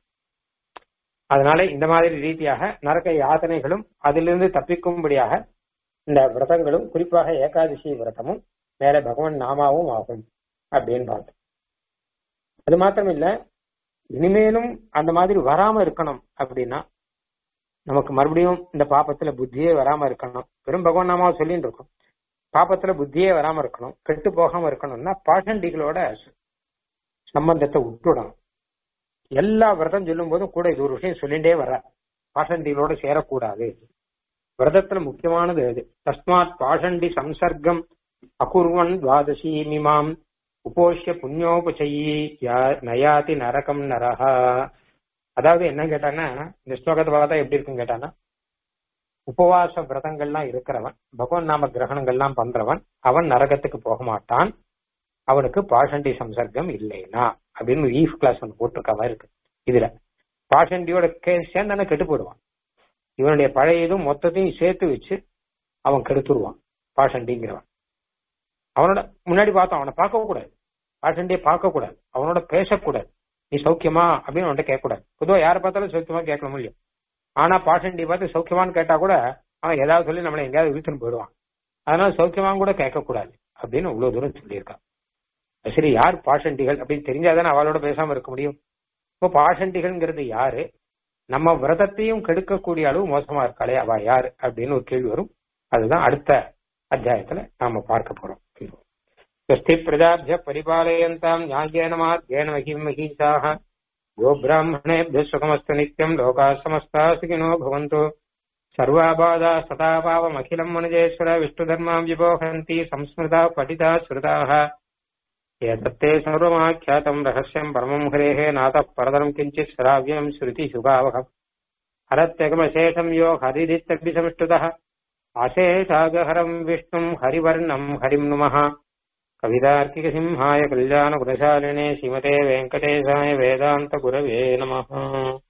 அதனால இந்த மாதிரி ரீதியாக நரக யாதனைகளும் அதிலிருந்து தப்பிக்கும்படியாக இந்த விரதங்களும் குறிப்பாக ஏகாதசி விரதமும் மேல பகவான் நாமாவும் ஆகும் அப்படின்னு பார்த்தோம் அது மாத்திரம் இல்ல இனிமேலும் அந்த மாதிரி வராம இருக்கணும் அப்படின்னா நமக்கு மறுபடியும் இந்த பாப்பத்துல புத்தியே வராம இருக்கணும் வெறும் பகவான் நாமாவை சொல்லிட்டு இருக்கோம் பாப்பத்துல புத்தியே வராம இருக்கணும் கெட்டு போகாம இருக்கணும்னா பாஷண்டிகளோட சம்பந்தத்தை விட்டுடணும் எல்லா விரதம் சொல்லும் போதும் கூட இது ஒரு விஷயம் சொல்லிட்டே வர பாஷண்டிகளோட சேரக்கூடாது விரதத்துல முக்கியமானது அது தஸ்மாத் பாஷண்டி சம்சர்க்கம் அகுர்வன் துவாதசி மிமாம் உபோஷ்ய புண்ணியோபசயி யா- நயாதி நரகம் நரஹா அதாவது என்ன கேட்டான்னா இந்த ஸ்லோகத்தை பார்த்தா எப்படி இருக்குன்னு கேட்டான்னா உபவாச விரதங்கள்லாம் இருக்கிறவன் பகவான் நாம கிரகணங்கள்லாம் பண்றவன் அவன் நரகத்துக்கு போக மாட்டான் அவனுக்கு பாஷண்டி சம்சர்க்கம் இல்லைனா அப்படின்னு ஈஃப் கிளாஸ் ஒன்று போட்டிருக்க மாதிரி இருக்கு இதுல பாஷண்டியோட கே- சேர்ந்தானே கெட்டு போயிடுவான் இவனுடைய பழைய இதும் மொத்தத்தையும் சேர்த்து வச்சு அவன் கெடுத்துருவான் பாஷண்டிங்கிறவன் அவனோட முன்னாடி பார்த்தோம் அவனை பார்க்க கூடாது பாஷண்டியை பார்க்க கூடாது அவனோட பேசக்கூடாது நீ சௌக்கியமா அப்படின்னு அவன்கிட்ட கேட்கக்கூடாது பொதுவா யாரை பார்த்தாலும் சௌக்கியமா கேட்கணும் முடியும் ஆனா பாஷண்டி பார்த்து சௌக்கியமான்னு கேட்டா கூட அவன் ஏதாவது சொல்லி நம்மளை எங்கேயாவது இழுத்துன்னு போயிடுவான் அதனால சௌக்கியமான்னு கூட கேட்கக்கூடாது அப்படின்னு இவ்வளவு தூரம் சொல்லியிருக்கான் சரி யார் பாஷண்டிகள் அப்படின்னு தெரிஞ்சாதானே அவளோட பேசாம இருக்க முடியும் இப்போ பாஷண்டிகள்ங்கிறது யாரு நம்ம விரதத்தையும் கெடுக்கக்கூடிய அளவு மோசமா இருக்காளே அவ யாரு அப்படின்னு ஒரு கேள்வி வரும் அதுதான் அடுத்த அத்தியாயத்துல நாம பார்க்க போறோம் ஸ்வஸ்தி பிரஜாபிய பரிபாலயந்தாம் ஞாயேன மார்கேண மகிம் மகீஷாக கோபிராமணேபிய சுகமஸ்து நித்யம் லோகா சமஸ்தா சுகினோ பவந்து சர்வாபாதா சதாபாவமகிலம் மனுஜேஸ்வர விஷ்ணுதர்மாம் விபோகந்தி சம்ஸ்மிருதா படிதா ஸ்ருதாக एतत्ते सर्वमाख्यातम् रहस्यम् परमम् हरेः नातः परतरम् किञ्चित् श्राव्यम् श्रुतिसुगावहम् हरत्यगमशेषम् यो हरिदित्यग्निसंष्टुतः அசேஷாகஹரம் விஷ்ணும் ஹரிவர்ணம் ஹரிம் நுமः கவிதார்க்கிகசிம்ஹாய கல்யாணகுணசாலினே ஸ்ரீமதே வெங்கடேசாய வேதாந்த குரவே நமः